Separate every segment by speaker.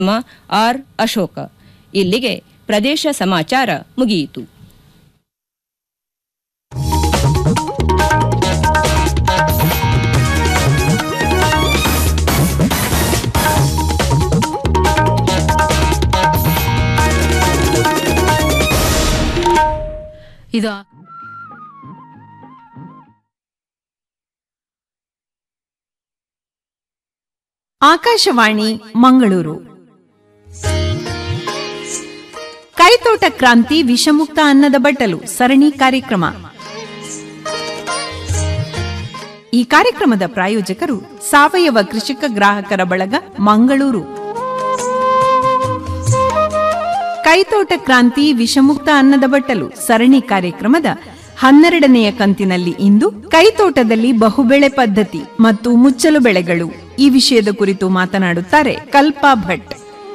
Speaker 1: R Ashoka ಇಲ್ಲಿಗೆ ಪ್ರದೇಶ ಸಮಾಚಾರ ಮುಗಿಯಿತು
Speaker 2: ಇದು
Speaker 3: ಆಕಾಶವಾಣಿ ಮಂಗಳೂರು ಕೈತೋಟ ಕ್ರಾಂತಿ ವಿಷಮುಕ್ತ ಅನ್ನದ ಬಟ್ಟಲು ಸರಣಿ ಕಾರ್ಯಕ್ರಮ ಈ ಕಾರ್ಯಕ್ರಮದ ಪ್ರಾಯೋಜಕರು ಸಾವಯವ ಕೃಷಿಕ ಗ್ರಾಹಕರ ಬಳಗ ಮಂಗಳೂರು ಕೈತೋಟ ಕ್ರಾಂತಿ ವಿಷಮುಕ್ತ ಅನ್ನದ ಬಟ್ಟಲು ಸರಣಿ ಕಾರ್ಯಕ್ರಮದ ಹನ್ನೆರಡನೆಯ ಕಂತಿನಲ್ಲಿ ಇಂದು ಕೈತೋಟದಲ್ಲಿ ಬಹುಬೆಳೆ ಪದ್ಧತಿ ಮತ್ತು ಮುಚ್ಚಲು ಬೆಳೆಗಳು ಈ ವಿಷಯದ ಕುರಿತು ಮಾತನಾಡುತ್ತಾರೆ ಕಲ್ಪಾ ಭಟ್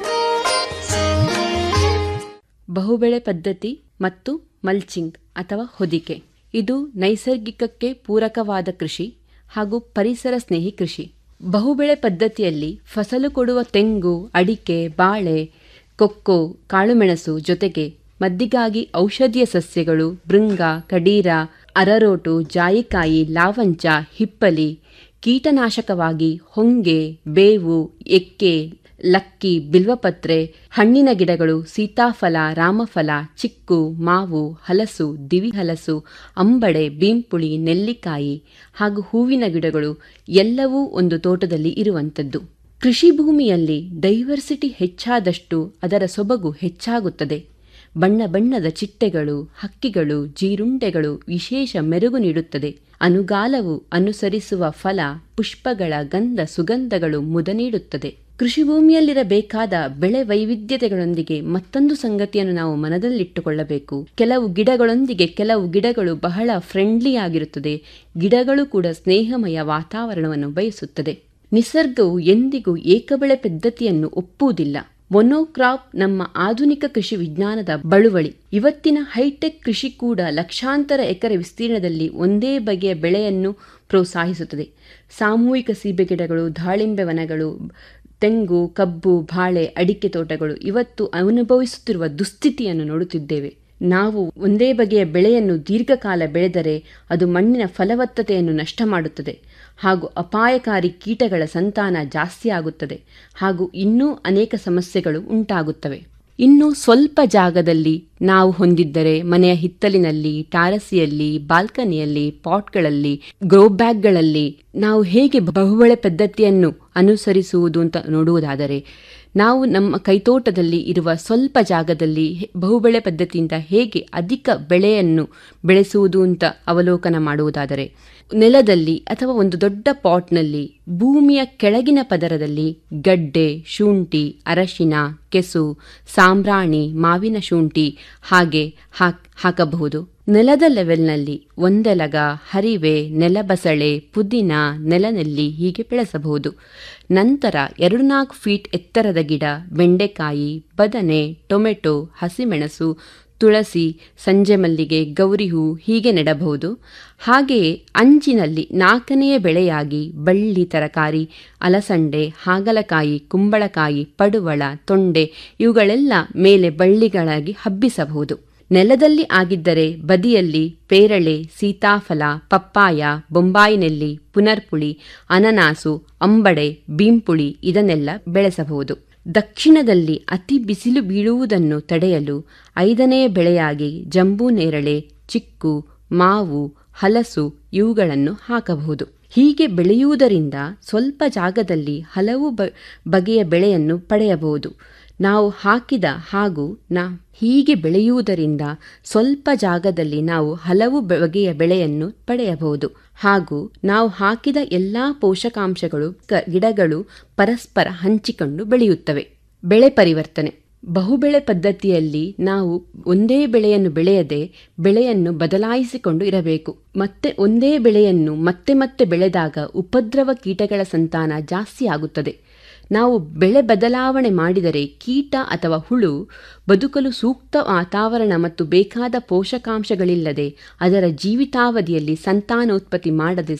Speaker 4: ಬಹುಬೆಳೆ ಪದ್ಧತಿ ಮತ್ತು ಮಲ್ಚಿಂಗ್ ಅಥವಾ ಹೊದಿಕೆ ಇದು ನೈಸರ್ಗಿಕಕ್ಕೆ ಪೂರಕವಾದ ಕೃಷಿ ಹಾಗೂ ಪರಿಸರ ಸ್ನೇಹಿ ಕೃಷಿ ಬಹುಬೆಳೆ ಪದ್ಧತಿಯಲ್ಲಿ ಫಸಲು ಕೊಡುವ ತೆಂಗು ಅಡಿಕೆ ಬಾಳೆ ಕೊಕ್ಕೋ ಕಾಳುಮೆಣಸು ಜೊತೆಗೆ ಮದ್ದಿಗಾಗಿ ಔಷಧೀಯ ಸಸ್ಯಗಳು ಭೃಂಗ ಕಡೀರ ಅರರೋಟು ಜಾಯಿಕಾಯಿ ಲಾವಂಚ ಹಿಪ್ಪಲಿ ಕೀಟನಾಶಕವಾಗಿ ಹೊಂಗೆ ಬೇವು ಎಕ್ಕೆ ಲಕ್ಕಿ ಬಿಲ್ವಪತ್ರೆ ಹಣ್ಣಿನ ಗಿಡಗಳು ಸೀತಾಫಲ ರಾಮಫಲ ಚಿಕ್ಕು ಮಾವು ಹಲಸು ದಿವಿಹಲಸು ಅಂಬಡೆ ಬೀಂಪುಳಿ ನೆಲ್ಲಿಕಾಯಿ ಹಾಗೂ ಹೂವಿನ ಗಿಡಗಳು ಎಲ್ಲವೂ ಒಂದು ತೋಟದಲ್ಲಿ ಇರುವಂಥದ್ದು ಕೃಷಿ ಭೂಮಿಯಲ್ಲಿ ಡೈವರ್ಸಿಟಿ ಹೆಚ್ಚಾದಷ್ಟು ಅದರ ಸೊಬಗು ಹೆಚ್ಚಾಗುತ್ತದೆ ಬಣ್ಣ ಬಣ್ಣದ ಚಿಟ್ಟೆಗಳು ಹಕ್ಕಿಗಳು ಜೀರುಂಡೆಗಳು ವಿಶೇಷ ಮೆರುಗು ನೀಡುತ್ತದೆ ಅನುಗಾಲವು ಅನುಸರಿಸುವ ಫಲ ಪುಷ್ಪಗಳ ಗಂಧ ಸುಗಂಧಗಳು ಮುದ ನೀಡುತ್ತದೆ ಕೃಷಿ ಭೂಮಿಯಲ್ಲಿರಬೇಕಾದ ಬೆಳೆ ವೈವಿಧ್ಯತೆಗಳೊಂದಿಗೆ ಮತ್ತೊಂದು ಸಂಗತಿಯನ್ನು ನಾವು ಮನದಲ್ಲಿಟ್ಟುಕೊಳ್ಳಬೇಕು ಕೆಲವು ಗಿಡಗಳೊಂದಿಗೆ ಕೆಲವು ಗಿಡಗಳು ಬಹಳ ಫ್ರೆಂಡ್ಲಿ ಆಗಿರುತ್ತದೆ ಗಿಡಗಳು ಕೂಡ ಸ್ನೇಹಮಯ ವಾತಾವರಣವನ್ನು ಬಯಸುತ್ತದೆ ನಿಸರ್ಗವು ಎಂದಿಗೂ ಏಕಬೆಳೆ ಪದ್ಧತಿಯನ್ನು ಒಪ್ಪುವುದಿಲ್ಲ ಮೊನೋಕ್ರಾಪ್ ನಮ್ಮ ಆಧುನಿಕ ಕೃಷಿ ವಿಜ್ಞಾನದ ಬಳುವಳಿ ಇವತ್ತಿನ ಹೈಟೆಕ್ ಕೃಷಿ ಕೂಡ ಲಕ್ಷಾಂತರ ಎಕರೆ ವಿಸ್ತೀರ್ಣದಲ್ಲಿ ಒಂದೇ ಬಗೆಯ ಬೆಳೆಯನ್ನು ಪ್ರೋತ್ಸಾಹಿಸುತ್ತದೆ ಸಾಮೂಹಿಕ ಸೀಬೆ ಗಿಡಗಳು ದಾಳಿಂಬೆ ವನಗಳು ತೆಂಗು ಕಬ್ಬು ಬಾಳೆ ಅಡಿಕೆ ತೋಟಗಳು ಇವತ್ತು ಅನುಭವಿಸುತ್ತಿರುವ ದುಸ್ಥಿತಿಯನ್ನು ನೋಡುತ್ತಿದ್ದೇವೆ ನಾವು ಒಂದೇ ಬಗೆಯ ಬೆಳೆಯನ್ನು ದೀರ್ಘಕಾಲ ಬೆಳೆದರೆ ಅದು ಮಣ್ಣಿನ ಫಲವತ್ತತೆಯನ್ನು ನಷ್ಟ ಮಾಡುತ್ತದೆ ಹಾಗೂ ಅಪಾಯಕಾರಿ ಕೀಟಗಳ ಸಂತಾನ ಜಾಸ್ತಿ ಆಗುತ್ತದೆ ಹಾಗೂ ಇನ್ನೂ ಅನೇಕ ಸಮಸ್ಯೆಗಳು ಉಂಟಾಗುತ್ತವೆ ಇನ್ನು ಸ್ವಲ್ಪ ಜಾಗದಲ್ಲಿ ನಾವು ಹೊಂದಿದ್ದರೆ ಮನೆಯ ಹಿತ್ತಲಿನಲ್ಲಿ ಟಾರಸಿಯಲ್ಲಿ ಬಾಲ್ಕನಿಯಲ್ಲಿ ಪಾಟ್ಗಳಲ್ಲಿ ಗ್ರೋ ಬ್ಯಾಗ್ಗಳಲ್ಲಿ ನಾವು ಹೇಗೆ ಬಹುಬೆಳೆ ಪದ್ಧತಿಯನ್ನು ಅನುಸರಿಸುವುದು ಅಂತ ನೋಡುವುದಾದರೆ ನಾವು ನಮ್ಮ ಕೈತೋಟದಲ್ಲಿ ಇರುವ ಸ್ವಲ್ಪ ಜಾಗದಲ್ಲಿ ಬಹುಬೆಳೆ ಪದ್ಧತಿಯಿಂದ ಹೇಗೆ ಅಧಿಕ ಬೆಳೆಯನ್ನು ಬೆಳೆಸುವುದು ಅಂತ ಅವಲೋಕನ ಮಾಡುವುದಾದರೆ ನೆಲದಲ್ಲಿ ಅಥವಾ ಒಂದು ದೊಡ್ಡ ಪಾಟ್ನಲ್ಲಿ ಭೂಮಿಯ ಕೆಳಗಿನ ಪದರದಲ್ಲಿ ಗಡ್ಡೆ ಶುಂಠಿ ಅರಶಿನ ಕೆಸು ಸಾಂಬ್ರಾಣಿ ಮಾವಿನ ಶುಂಠಿ ಹಾಗೆ ಹಾಕಬಹುದು ನೆಲದ ಲೆವೆಲ್ನಲ್ಲಿ ಒಂದೆಲಗ ಹರಿವೆ ನೆಲಬಸಳೆ ಪುದೀನ ನೆಲನೆಲ್ಲಿ ಹೀಗೆ ಬೆಳೆಸಬಹುದು ನಂತರ ಎರಡು ನಾಲ್ಕು ಫೀಟ್ ಎತ್ತರದ ಗಿಡ ಬೆಂಡೆಕಾಯಿ ಬದನೆ ಟೊಮೆಟೊ ಹಸಿಮೆಣಸು ತುಳಸಿ ಸಂಜೆ ಮಲ್ಲಿಗೆ ಗೌರಿ ಹೂ ಹೀಗೆ ನೆಡಬಹುದು ಹಾಗೆಯೇ ಅಂಚಿನಲ್ಲಿ ನಾಲ್ಕನೆಯ ಬೆಳೆಯಾಗಿ ಬಳ್ಳಿ ತರಕಾರಿ ಅಲಸಂಡೆ ಹಾಗಲಕಾಯಿ ಕುಂಬಳಕಾಯಿ ಪಡುವಳ ತೊಂಡೆ ಇವುಗಳೆಲ್ಲ ಮೇಲೆ ಬಳ್ಳಿಗಳಾಗಿ ಹಬ್ಬಿಸಬಹುದು ನೆಲದಲ್ಲಿ ಆಗಿದ್ದರೆ ಬದಿಯಲ್ಲಿ ಪೇರಳೆ ಸೀತಾಫಲ ಪಪ್ಪಾಯ ಬೊಂಬಾಯಿ ನೆಲ್ಲಿ ಪುನರ್ಪುಳಿ ಅನನಾಸು ಅಂಬಡೆ ಬೀಂಪುಳಿ ಇದನ್ನೆಲ್ಲ ಬೆಳೆಸಬಹುದು ದಕ್ಷಿಣದಲ್ಲಿ ಅತಿ ಬಿಸಿಲು ಬೀಳುವುದನ್ನು ತಡೆಯಲು ಐದನೆಯ ಬೆಳೆಯಾಗಿ ಜಂಬೂ ನೇರಳೆ ಚಿಕ್ಕು ಮಾವು ಹಲಸು ಇವುಗಳನ್ನು ಹಾಕಬಹುದು ಹೀಗೆ ಬೆಳೆಯುವುದರಿಂದ ಸ್ವಲ್ಪ ಜಾಗದಲ್ಲಿ ಹಲವು ಬಗೆಯ ಬೆಳೆಯನ್ನು ಪಡೆಯಬಹುದು ನಾವು ಹಾಕಿದ ಹಾಗೂ ನಾ ಹೀಗೆ ಬೆಳೆಯುವುದರಿಂದ ಸ್ವಲ್ಪ ಜಾಗದಲ್ಲಿ ನಾವು ಹಲವು ಬಗೆಯ ಬೆಳೆಯನ್ನು ಪಡೆಯಬಹುದು ಹಾಗೂ ನಾವು ಹಾಕಿದ ಎಲ್ಲಾ ಪೋಷಕಾಂಶಗಳು ಗಿಡಗಳು ಪರಸ್ಪರ ಹಂಚಿಕೊಂಡು ಬೆಳೆಯುತ್ತವೆ ಬೆಳೆ ಪರಿವರ್ತನೆ ಬಹುಬೆಳೆ ಪದ್ಧತಿಯಲ್ಲಿ ನಾವು ಒಂದೇ ಬೆಳೆಯನ್ನು ಬೆಳೆಯದೆ ಬೆಳೆಯನ್ನು ಬದಲಾಯಿಸಿಕೊಂಡು ಇರಬೇಕು ಮತ್ತೆ ಒಂದೇ ಬೆಳೆಯನ್ನು ಮತ್ತೆ ಮತ್ತೆ ಬೆಳೆದಾಗ ಉಪದ್ರವ ಕೀಟಗಳ ಸಂತಾನ ಜಾಸ್ತಿ ಆಗುತ್ತದೆ ನಾವು ಬೆಳೆ ಬದಲಾವಣೆ ಮಾಡಿದರೆ ಕೀಟ ಅಥವಾ ಹುಳು ಬದುಕಲು ಸೂಕ್ತ ವಾತಾವರಣ ಮತ್ತು ಬೇಕಾದ ಪೋಷಕಾಂಶಗಳಿಲ್ಲದೆ ಅದರ ಜೀವಿತಾವಧಿಯಲ್ಲಿ ಸಂತಾನೋತ್ಪತ್ತಿ ಮಾಡದೆ ನಾಶ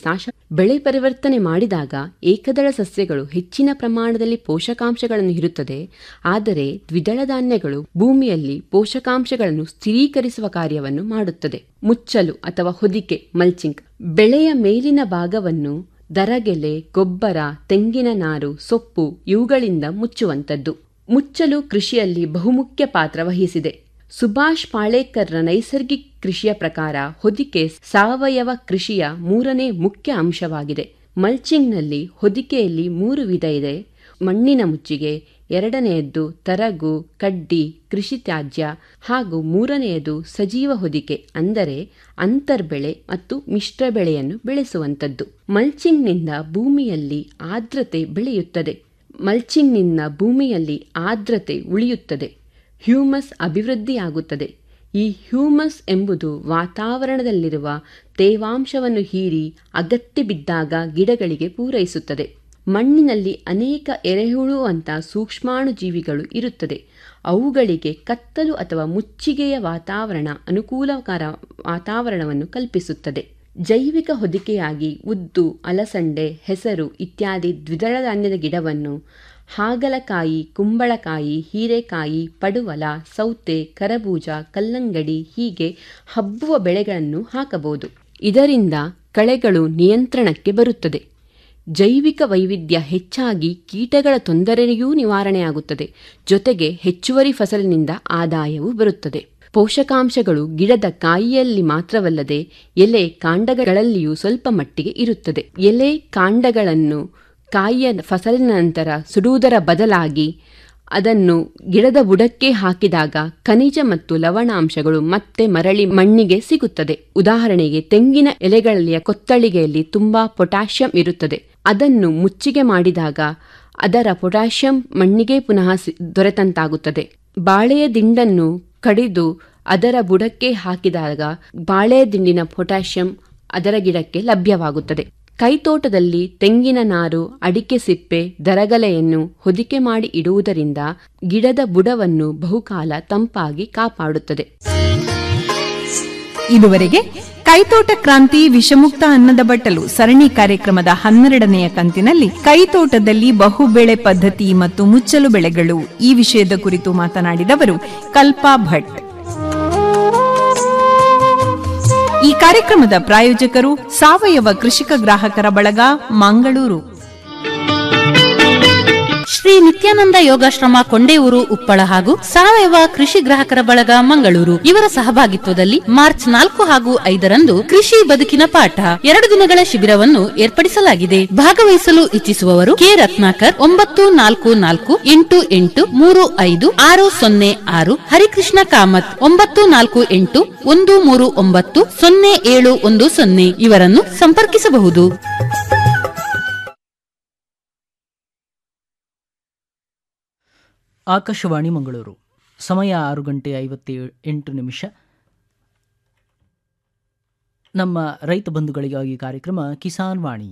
Speaker 4: ಬೆಳೆ ಪರಿವರ್ತನೆ ಮಾಡಿದಾಗ ಏಕದಳ ಸಸ್ಯಗಳು ಹೆಚ್ಚಿನ ಪ್ರಮಾಣದಲ್ಲಿ ಪೋಷಕಾಂಶಗಳನ್ನು ಇರುತ್ತದೆ ಆದರೆ ದ್ವಿದಳ ಧಾನ್ಯಗಳು ಭೂಮಿಯಲ್ಲಿ ಪೋಷಕಾಂಶಗಳನ್ನು ಸ್ಥಿರೀಕರಿಸುವ ಕಾರ್ಯವನ್ನು ಮಾಡುತ್ತದೆ ಮುಚ್ಚಲು ಅಥವಾ ಹೊದಿಕೆ ಮಲ್ಚಿಂಗ್ ಬೆಳೆಯ ಮೇಲಿನ ಭಾಗವನ್ನು ದರಗೆಲೆ ಗೊಬ್ಬರ ತೆಂಗಿನ ನಾರು ಸೊಪ್ಪು ಇವುಗಳಿಂದ ಮುಚ್ಚುವಂಥದ್ದು ಮುಚ್ಚಲು ಕೃಷಿಯಲ್ಲಿ ಬಹುಮುಖ್ಯ ಪಾತ್ರ ವಹಿಸಿದೆ ಸುಭಾಷ್ ಪಾಳೇಕರ್ರ ನೈಸರ್ಗಿಕ ಕೃಷಿಯ ಪ್ರಕಾರ ಹೊದಿಕೆ ಸಾವಯವ ಕೃಷಿಯ ಮೂರನೇ ಮುಖ್ಯ ಅಂಶವಾಗಿದೆ ಮಲ್ಚಿಂಗ್ನಲ್ಲಿ ಹೊದಿಕೆಯಲ್ಲಿ ಮೂರು ವಿಧ ಇದೆ ಮಣ್ಣಿನ ಮುಚ್ಚಿಗೆ ಎರಡನೆಯದ್ದು ತರಗು ಕಡ್ಡಿ ಕೃಷಿ ತ್ಯಾಜ್ಯ ಹಾಗೂ ಮೂರನೆಯದು ಸಜೀವ ಹೊದಿಕೆ ಅಂದರೆ ಅಂತರ್ಬೆಳೆ ಮತ್ತು ಮಿಶ್ರ ಬೆಳೆಯನ್ನು ಬೆಳೆಸುವಂಥದ್ದು ಮಲ್ಚಿಂಗ್ನಿಂದ ಭೂಮಿಯಲ್ಲಿ ಆರ್ದ್ರತೆ ಬೆಳೆಯುತ್ತದೆ ಮಲ್ಚಿಂಗ್ನಿಂದ ಭೂಮಿಯಲ್ಲಿ ಆರ್ದ್ರತೆ ಉಳಿಯುತ್ತದೆ ಹ್ಯೂಮಸ್ ಅಭಿವೃದ್ಧಿಯಾಗುತ್ತದೆ ಈ ಹ್ಯೂಮಸ್ ಎಂಬುದು ವಾತಾವರಣದಲ್ಲಿರುವ ತೇವಾಂಶವನ್ನು ಹೀರಿ ಅಗತ್ಯ ಬಿದ್ದಾಗ ಗಿಡಗಳಿಗೆ ಪೂರೈಸುತ್ತದೆ ಮಣ್ಣಿನಲ್ಲಿ ಅನೇಕ ಎರೆಹುಳು ಅಂತ ಸೂಕ್ಷ್ಮಾಣು ಜೀವಿಗಳು ಇರುತ್ತದೆ ಅವುಗಳಿಗೆ ಕತ್ತಲು ಅಥವಾ ಮುಚ್ಚಿಗೆಯ ವಾತಾವರಣ ಅನುಕೂಲಕರ ವಾತಾವರಣವನ್ನು ಕಲ್ಪಿಸುತ್ತದೆ ಜೈವಿಕ ಹೊದಿಕೆಯಾಗಿ ಉದ್ದು ಅಲಸಂಡೆ ಹೆಸರು ಇತ್ಯಾದಿ ದ್ವಿದಳ ಧಾನ್ಯದ ಗಿಡವನ್ನು ಹಾಗಲಕಾಯಿ ಕುಂಬಳಕಾಯಿ ಹೀರೆಕಾಯಿ ಪಡುವಲ ಸೌತೆ ಕರಬೂಜ ಕಲ್ಲಂಗಡಿ ಹೀಗೆ ಹಬ್ಬುವ ಬೆಳೆಗಳನ್ನು ಹಾಕಬಹುದು ಇದರಿಂದ ಕಳೆಗಳು ನಿಯಂತ್ರಣಕ್ಕೆ ಬರುತ್ತದೆ ಜೈವಿಕ ವೈವಿಧ್ಯ ಹೆಚ್ಚಾಗಿ ಕೀಟಗಳ ತೊಂದರೆಯೂ ನಿವಾರಣೆಯಾಗುತ್ತದೆ ಜೊತೆಗೆ ಹೆಚ್ಚುವರಿ ಫಸಲಿನಿಂದ ಆದಾಯವೂ ಬರುತ್ತದೆ ಪೋಷಕಾಂಶಗಳು ಗಿಡದ ಕಾಯಿಯಲ್ಲಿ ಮಾತ್ರವಲ್ಲದೆ ಎಲೆ ಕಾಂಡಗಳಲ್ಲಿಯೂ ಸ್ವಲ್ಪ ಮಟ್ಟಿಗೆ ಇರುತ್ತದೆ ಎಲೆ ಕಾಂಡಗಳನ್ನು ಕಾಯಿಯ ಫಸಲಿನ ನಂತರ ಸುಡುವುದರ ಬದಲಾಗಿ ಅದನ್ನು ಗಿಡದ ಬುಡಕ್ಕೆ ಹಾಕಿದಾಗ ಖನಿಜ ಮತ್ತು ಲವಣಾಂಶಗಳು ಮತ್ತೆ ಮರಳಿ ಮಣ್ಣಿಗೆ ಸಿಗುತ್ತದೆ ಉದಾಹರಣೆಗೆ ತೆಂಗಿನ ಎಲೆಗಳಲ್ಲಿಯ ಕೊತ್ತಳಿಗೆಯಲ್ಲಿ ತುಂಬಾ ಪೊಟ್ಯಾಷಿಯಂ ಇರುತ್ತದೆ ಅದನ್ನು ಮುಚ್ಚಿಗೆ ಮಾಡಿದಾಗ ಅದರ ಪೊಟ್ಯಾಷಿಯಂ ಮಣ್ಣಿಗೆ ಪುನಃ ದೊರೆತಂತಾಗುತ್ತದೆ ಬಾಳೆಯ ದಿಂಡನ್ನು ಕಡಿದು ಅದರ ಬುಡಕ್ಕೆ ಹಾಕಿದಾಗ ಬಾಳೆಯ ದಿಂಡಿನ ಪೊಟ್ಯಾಷಿಯಂ ಅದರ ಗಿಡಕ್ಕೆ ಲಭ್ಯವಾಗುತ್ತದೆ ಕೈತೋಟದಲ್ಲಿ ತೆಂಗಿನ ನಾರು ಅಡಿಕೆ ಸಿಪ್ಪೆ ದರಗಲೆಯನ್ನು ಹೊದಿಕೆ ಮಾಡಿ ಇಡುವುದರಿಂದ ಗಿಡದ ಬುಡವನ್ನು ಬಹುಕಾಲ ತಂಪಾಗಿ ಕಾಪಾಡುತ್ತದೆ
Speaker 3: ಇದುವರೆಗೆ ಕೈತೋಟ ಕ್ರಾಂತಿ ವಿಷಮುಕ್ತ ಅನ್ನದ ಬಟ್ಟಲು ಸರಣಿ ಕಾರ್ಯಕ್ರಮದ ಹನ್ನೆರಡನೆಯ ಕಂತಿನಲ್ಲಿ ಕೈತೋಟದಲ್ಲಿ ಬಹುಬೆಳೆ ಪದ್ಧತಿ ಮತ್ತು ಮುಚ್ಚಲು ಬೆಳೆಗಳು ಈ ವಿಷಯದ ಕುರಿತು ಮಾತನಾಡಿದವರು ಕಲ್ಪಾ ಭಟ್ ಈ ಕಾರ್ಯಕ್ರಮದ ಪ್ರಾಯೋಜಕರು ಸಾವಯವ ಕೃಷಿಕ ಗ್ರಾಹಕರ ಬಳಗ ಮಂಗಳೂರು
Speaker 2: ಶ್ರೀ ನಿತ್ಯಾನಂದ ಯೋಗಾಶ್ರಮ ಕೊಂಡೇಯೂರು ಉಪ್ಪಳ ಹಾಗೂ ಸಾವಯವ ಕೃಷಿ ಗ್ರಾಹಕರ ಬಳಗ ಮಂಗಳೂರು ಇವರ ಸಹಭಾಗಿತ್ವದಲ್ಲಿ ಮಾರ್ಚ್ ನಾಲ್ಕು ಹಾಗೂ ಐದರಂದು ಕೃಷಿ ಬದುಕಿನ ಪಾಠ ಎರಡು ದಿನಗಳ ಶಿಬಿರವನ್ನು ಏರ್ಪಡಿಸಲಾಗಿದೆ ಭಾಗವಹಿಸಲು ಇಚ್ಛಿಸುವವರು ಕೆ ರತ್ನಾಕರ್ ಒಂಬತ್ತು ನಾಲ್ಕು ನಾಲ್ಕು ಎಂಟು ಎಂಟು ಮೂರು ಐದು ಆರು ಸೊನ್ನೆ ಆರು ಹರಿಕೃಷ್ಣ ಕಾಮತ್ ಒಂಬತ್ತು ನಾಲ್ಕು ಎಂಟು ಒಂದು ಮೂರು ಒಂಬತ್ತು ಸೊನ್ನೆ ಏಳು ಒಂದು ಸೊನ್ನೆ ಇವರನ್ನು ಸಂಪರ್ಕಿಸಬಹುದು
Speaker 5: ಆಕಾಶವಾಣಿ ಮಂಗಳೂರು ಸಮಯ ಆರು ಗಂಟೆ ಐವತ್ತೇಳು ಎಂಟು ನಿಮಿಷ ನಮ್ಮ ರೈತ ಬಂಧುಗಳಿಗಾಗಿ ಕಾರ್ಯಕ್ರಮ ಕಿಸಾನ್ ವಾಣಿ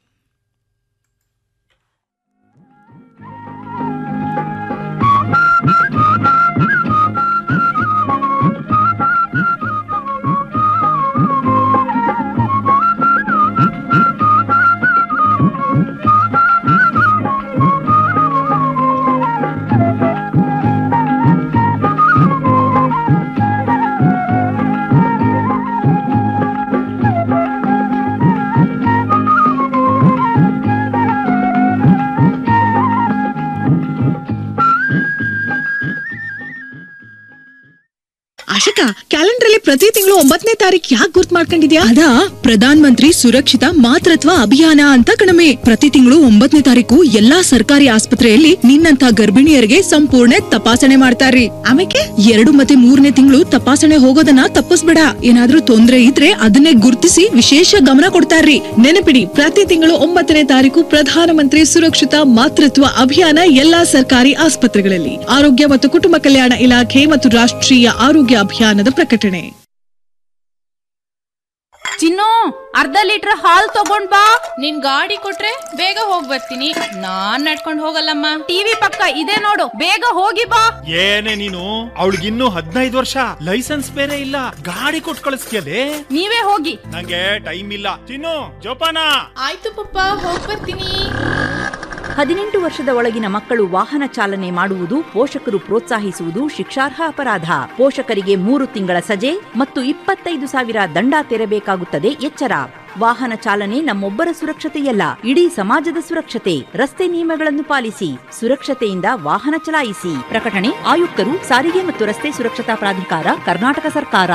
Speaker 6: ಆಶಿಕಾ ಕ್ಯಾಲೆಂಡರ್ ಅಲ್ಲಿ ಪ್ರತಿ ತಿಂಗಳು ಒಂಬತ್ತನೇ ತಾರೀಕು ಯಾಕೆ ಗುರ್ತ್ ಮಾಡ್ಕೊಂಡಿದ್ಯಾ ಅದಾ ಪ್ರಧಾನ್ ಮಂತ್ರಿ ಸುರಕ್ಷಿತ ಮಾತೃತ್ವ ಅಭಿಯಾನ ಅಂತ ಕಣಮೆ ಪ್ರತಿ ತಿಂಗಳು ಒಂಬತ್ತನೇ ತಾರೀಕು ಎಲ್ಲಾ ಸರ್ಕಾರಿ ಆಸ್ಪತ್ರೆಯಲ್ಲಿ ನಿನ್ನಂತ ಗರ್ಭಿಣಿಯರಿಗೆ ಸಂಪೂರ್ಣ ತಪಾಸಣೆ ಮಾಡ್ತಾರ್ರಿ ಆಮೇಲೆ ಎರಡು ಮತ್ತೆ ಮೂರನೇ ತಿಂಗಳು ತಪಾಸಣೆ ಹೋಗೋದನ್ನ ತಪ್ಪಿಸ್ಬೇಡ ಏನಾದ್ರೂ ತೊಂದ್ರೆ ಇದ್ರೆ ಅದನ್ನೇ ಗುರ್ತಿಸಿ ವಿಶೇಷ ಗಮನ ಕೊಡ್ತಾರ್ರಿ ನೆನಪಿಡಿ ಪ್ರತಿ ತಿಂಗಳು ಒಂಬತ್ತನೇ ತಾರೀಕು ಪ್ರಧಾನ ಮಂತ್ರಿ ಸುರಕ್ಷಿತ ಮಾತೃತ್ವ ಅಭಿಯಾನ ಎಲ್ಲಾ ಸರ್ಕಾರಿ ಆಸ್ಪತ್ರೆಗಳಲ್ಲಿ ಆರೋಗ್ಯ ಮತ್ತು ಕುಟುಂಬ ಕಲ್ಯಾಣ ಇಲಾಖೆ ಮತ್ತು ರಾಷ್ಟ್ರೀಯ ಆರೋಗ್ಯ ಅಭಿಯಾನದ ಪ್ರಕಟಣೆ
Speaker 2: ಚಿನ್ನು ಅರ್ಧ ಲೀಟರ್ ಹಾಲ್ ತಗೊಂಡ್ ಬಾ
Speaker 7: ನಿನ್ ಗಾಡಿ ಕೊಟ್ರೆ ಬೇಗ ಹೋಗ್ ಬರ್ತೀನಿ ನಾನ್ ನಡ್ಕೊಂಡ್ ಹೋಗಲ್ಲಮ್ಮ
Speaker 2: ಟಿವಿ ಪಕ್ಕ ಇದೆ ನೋಡು ಬೇಗ ಹೋಗಿ ಬಾ
Speaker 8: ಏನೇ ನೀನು ಅವಳಿಗಿನ್ನೂ ಹದಿನೈದು ವರ್ಷ ಲೈಸೆನ್ಸ್ ಬೇರೆ ಇಲ್ಲ ಗಾಡಿ ಕೊಟ್ಟು ಕಳಿಸ್ತೀಯಲೇ
Speaker 2: ನೀವೇ ಹೋಗಿ
Speaker 8: ನಂಗೆ ಟೈಮ್ ಇಲ್ಲ ಚಿನ್ನು ಜೋಪಾನ
Speaker 7: ಆಯ್ತು ಪಪ್ಪ ಹೋಗ್ ಬರ್ತೀನಿ
Speaker 9: ಹದಿನೆಂಟು ವರ್ಷದ ಒಳಗಿನ ಮಕ್ಕಳು ವಾಹನ ಚಾಲನೆ ಮಾಡುವುದು ಪೋಷಕರು ಪ್ರೋತ್ಸಾಹಿಸುವುದು ಶಿಕ್ಷಾರ್ಹ ಅಪರಾಧ ಪೋಷಕರಿಗೆ ಮೂರು ತಿಂಗಳ ಸಜೆ ಮತ್ತು ಇಪ್ಪತ್ತೈದು ಸಾವಿರ ದಂಡ ತೆರಬೇಕಾಗುತ್ತದೆ ಎಚ್ಚರ ವಾಹನ ಚಾಲನೆ ನಮ್ಮೊಬ್ಬರ ಸುರಕ್ಷತೆಯಲ್ಲ ಇಡೀ ಸಮಾಜದ ಸುರಕ್ಷತೆ ರಸ್ತೆ ನಿಯಮಗಳನ್ನು ಪಾಲಿಸಿ ಸುರಕ್ಷತೆಯಿಂದ ವಾಹನ ಚಲಾಯಿಸಿ ಪ್ರಕಟಣೆ ಆಯುಕ್ತರು ಸಾರಿಗೆ ಮತ್ತು ರಸ್ತೆ ಸುರಕ್ಷತಾ ಪ್ರಾಧಿಕಾರ ಕರ್ನಾಟಕ ಸರ್ಕಾರ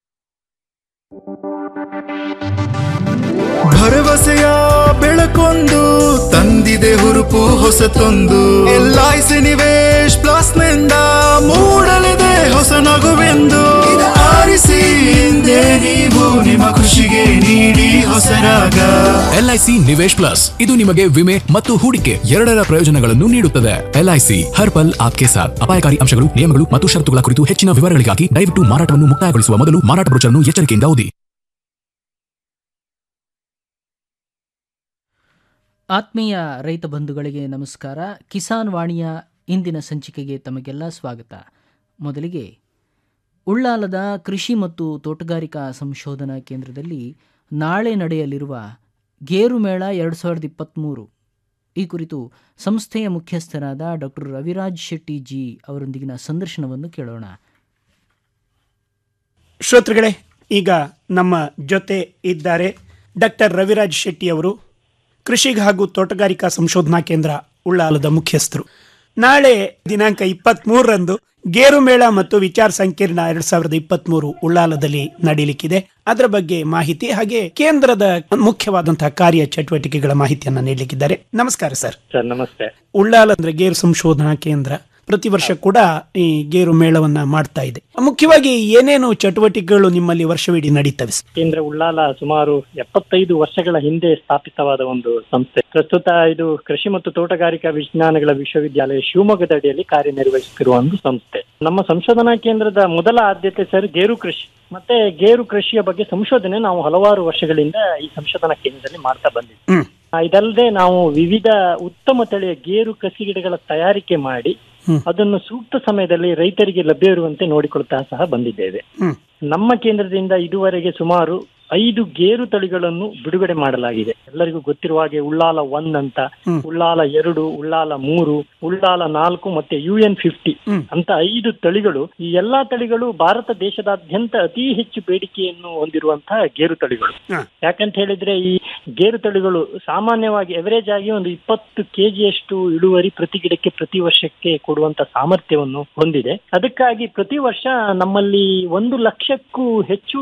Speaker 10: ಭರವಸೆಯ ಬೆಳಕೊಂದು ತಂದಿದೆ ಹುರುಪು ಹೊಸತೊಂದು L I C Nivesh plus ನಿಂದ ಮೂಡಲಿದೆ ಹೊಸ ನಗುವೆಂದು ಇದು ಆರಿಸಿ ಹಿಂದೆ ನೀವು ನಿಮ್ಮ ಖುಷಿಗೆ ನೀಡಿ ಹೊಸರಾಗ
Speaker 11: ಎಲ್ಐಸಿ ನಿವೇಶ್ ಪ್ಲಸ್ ಇದು ನಿಮಗೆ ವಿಮೆ ಮತ್ತು ಹೂಡಿಕೆ ಎರಡರ ಪ್ರಯೋಜನಗಳನ್ನು ನೀಡುತ್ತದೆ ಎಲ್ಐಸಿ ಹರ್ ಪಲ್ ಆಪ್ಕೆ ಸಾಥ್ ಅಪಾಯಕಾರಿ ಅಂಶಗಳು ನಿಯಮಗಳು ಮತ್ತು ಷರತ್ತುಗಳ ಕುರಿತು ಹೆಚ್ಚಿನ ವಿವರಗಳಿಗಾಗಿ ದಯವಿಟ್ಟು ಮಾರಾಟವನ್ನು ಮುಕ್ತಾಯಗೊಳಿಸುವ ಮೊದಲು ಮಾರಾಟ ಬ್ರೋಚರ್ನ್ನು ಎಚ್ಚರಿಕೆಯಿಂದ ಓದಿ
Speaker 5: ಆತ್ಮೀಯ ರೈತ ಬಂಧುಗಳಿಗೆ ನಮಸ್ಕಾರ ಕಿಸಾನ್ ವಾಣಿಯ ಇಂದಿನ ಸಂಚಿಕೆಗೆ ತಮಗೆಲ್ಲ ಸ್ವಾಗತ ಮೊದಲಿಗೆ ಉಳ್ಳಾಲದ ಕೃಷಿ ಮತ್ತು ತೋಟಗಾರಿಕಾ ಸಂಶೋಧನಾ ಕೇಂದ್ರದಲ್ಲಿ ನಾಳೆ ನಡೆಯಲಿರುವ ಗೇರು ಮೇಳ ಎರಡು ಸಾವಿರದ ಇಪ್ಪತ್ತ್ಮೂರು ಈ ಕುರಿತು ಸಂಸ್ಥೆಯ ಮುಖ್ಯಸ್ಥರಾದ ಡಾಕ್ಟರ್ ರವಿರಾಜ್ ಶೆಟ್ಟಿ ಜಿ ಅವರೊಂದಿಗಿನ ಸಂದರ್ಶನವನ್ನು ಕೇಳೋಣ
Speaker 12: ಶ್ರೋತೃಗಳೇ ಈಗ ನಮ್ಮ ಜೊತೆ ಇದ್ದಾರೆ ಡಾಕ್ಟರ್ ರವಿರಾಜ್ ಶೆಟ್ಟಿ ಅವರು ಕೃಷಿ ಹಾಗೂ ತೋಟಗಾರಿಕಾ ಸಂಶೋಧನಾ ಕೇಂದ್ರ ಉಳ್ಳಾಲದ ಮುಖ್ಯಸ್ಥರು ನಾಳೆ ದಿನಾಂಕ ಇಪ್ಪತ್ತ್ ಮೂರರಂದು ಗೇರು ಮೇಳ ಮತ್ತು ವಿಚಾರ ಸಂಕಿರಣ ಎರಡ್ ಸಾವಿರದ ಇಪ್ಪತ್ತ್ ಮೂರು ಉಳ್ಳಾಲದಲ್ಲಿ ನಡೀಲಿಕ್ಕಿದೆ ಅದರ ಬಗ್ಗೆ ಮಾಹಿತಿ ಹಾಗೆ ಕೇಂದ್ರದ ಮುಖ್ಯವಾದಂತಹ ಕಾರ್ಯ ಚಟುವಟಿಕೆಗಳ ಮಾಹಿತಿಯನ್ನ ನೀಡಲಿಕ್ಕಿದ್ದಾರೆ ನಮಸ್ಕಾರ ಸರ್
Speaker 13: ಸರ್ ನಮಸ್ತೆ
Speaker 12: ಉಳ್ಳಾಲ ಅಂದ್ರೆ ಗೇರು ಸಂಶೋಧನಾ ಕೇಂದ್ರ ಪ್ರತಿ ವರ್ಷ ಕೂಡ ಈ ಗೇರು ಮೇಳವನ್ನ ಮಾಡ್ತಾ ಇದೆ ಮುಖ್ಯವಾಗಿ ಏನೇನು ಚಟುವಟಿಕೆಗಳು ನಿಮ್ಮಲ್ಲಿ ವರ್ಷವಿಡೀ ನಡೀತವೆ ಸರ್?
Speaker 13: ಕೇಂದ್ರ ಉಳ್ಳಾಲ ಸುಮಾರು ಎಪ್ಪತ್ತೈದು ವರ್ಷಗಳ ಹಿಂದೆ ಸ್ಥಾಪಿತವಾದ ಒಂದು ಸಂಸ್ಥೆ ಪ್ರಸ್ತುತ ಇದು ಕೃಷಿ ಮತ್ತು ತೋಟಗಾರಿಕಾ ವಿಜ್ಞಾನಗಳ ವಿಶ್ವವಿದ್ಯಾಲಯ ಶಿವಮೊಗ್ಗದ ಅಡಿಯಲ್ಲಿ ಕಾರ್ಯನಿರ್ವಹಿಸುತ್ತಿರುವ ಒಂದು ಸಂಸ್ಥೆ ನಮ್ಮ ಸಂಶೋಧನಾ ಕೇಂದ್ರದ ಮೊದಲ ಆದ್ಯತೆ ಸರ್ ಗೇರು ಕೃಷಿ ಮತ್ತೆ ಗೇರು ಕೃಷಿಯ ಬಗ್ಗೆ ಸಂಶೋಧನೆ ನಾವು ಹಲವಾರು ವರ್ಷಗಳಿಂದ ಈ ಸಂಶೋಧನಾ ಕೇಂದ್ರದಲ್ಲಿ ಮಾಡ್ತಾ ಬಂದಿದ್ದೀವಿ ಆ, ಇದಲ್ಲದೆ ನಾವು ವಿವಿಧ ಉತ್ತಮ ತಳಿಯ ಗೇರು ಕಸಿ ಗಿಡಗಳ ತಯಾರಿಕೆ ಮಾಡಿ ಅದನ್ನು ಸೂಕ್ತ ಸಮಯದಲ್ಲಿ ರೈತರಿಗೆ ಲಭ್ಯ ಇರುವಂತೆ ನೋಡಿಕೊಳ್ತಾ ಸಹ ಬಂದಿದ್ದೇವೆ ನಮ್ಮ ಕೇಂದ್ರದಿಂದ ಇದುವರೆಗೆ ಸುಮಾರು ಐದು ಗೇರು ತಳಿಗಳನ್ನು ಬಿಡುಗಡೆ ಮಾಡಲಾಗಿದೆ ಎಲ್ಲರಿಗೂ ಗೊತ್ತಿರುವ ಹಾಗೆ ಉಳ್ಳಾಲ ಒನ್ ಅಂತ ಉಳ್ಳಾಲ ಎರಡು ಉಳ್ಳಾಲ ಮೂರು ಉಳ್ಳಾಲ ನಾಲ್ಕು ಮತ್ತೆ ಯು ಎನ್ ಫಿಫ್ಟಿ ಅಂತ ಐದು ತಳಿಗಳು ಈ ಎಲ್ಲಾ ತಳಿಗಳು ಭಾರತ ದೇಶದಾದ್ಯಂತ ಅತಿ ಹೆಚ್ಚು ಬೇಡಿಕೆಯನ್ನು ಹೊಂದಿರುವಂತಹ ಗೇರು ತಳಿಗಳು ಯಾಕಂತ ಹೇಳಿದ್ರೆ ಈ ಗೇರು ತಳಿಗಳು ಸಾಮಾನ್ಯವಾಗಿ ಎವರೇಜ್ ಆಗಿ ಒಂದು ಇಪ್ಪತ್ತು ಕೆಜಿಯಷ್ಟು ಇಳುವರಿ ಪ್ರತಿ ಗಿಡಕ್ಕೆ ಪ್ರತಿ ವರ್ಷಕ್ಕೆ ಕೊಡುವಂತ ಸಾಮರ್ಥ್ಯವನ್ನು ಹೊಂದಿದೆ ಅದಕ್ಕಾಗಿ ಪ್ರತಿ ವರ್ಷ ನಮ್ಮಲ್ಲಿ ಒಂದು ಲಕ್ಷಕ್ಕೂ ಹೆಚ್ಚು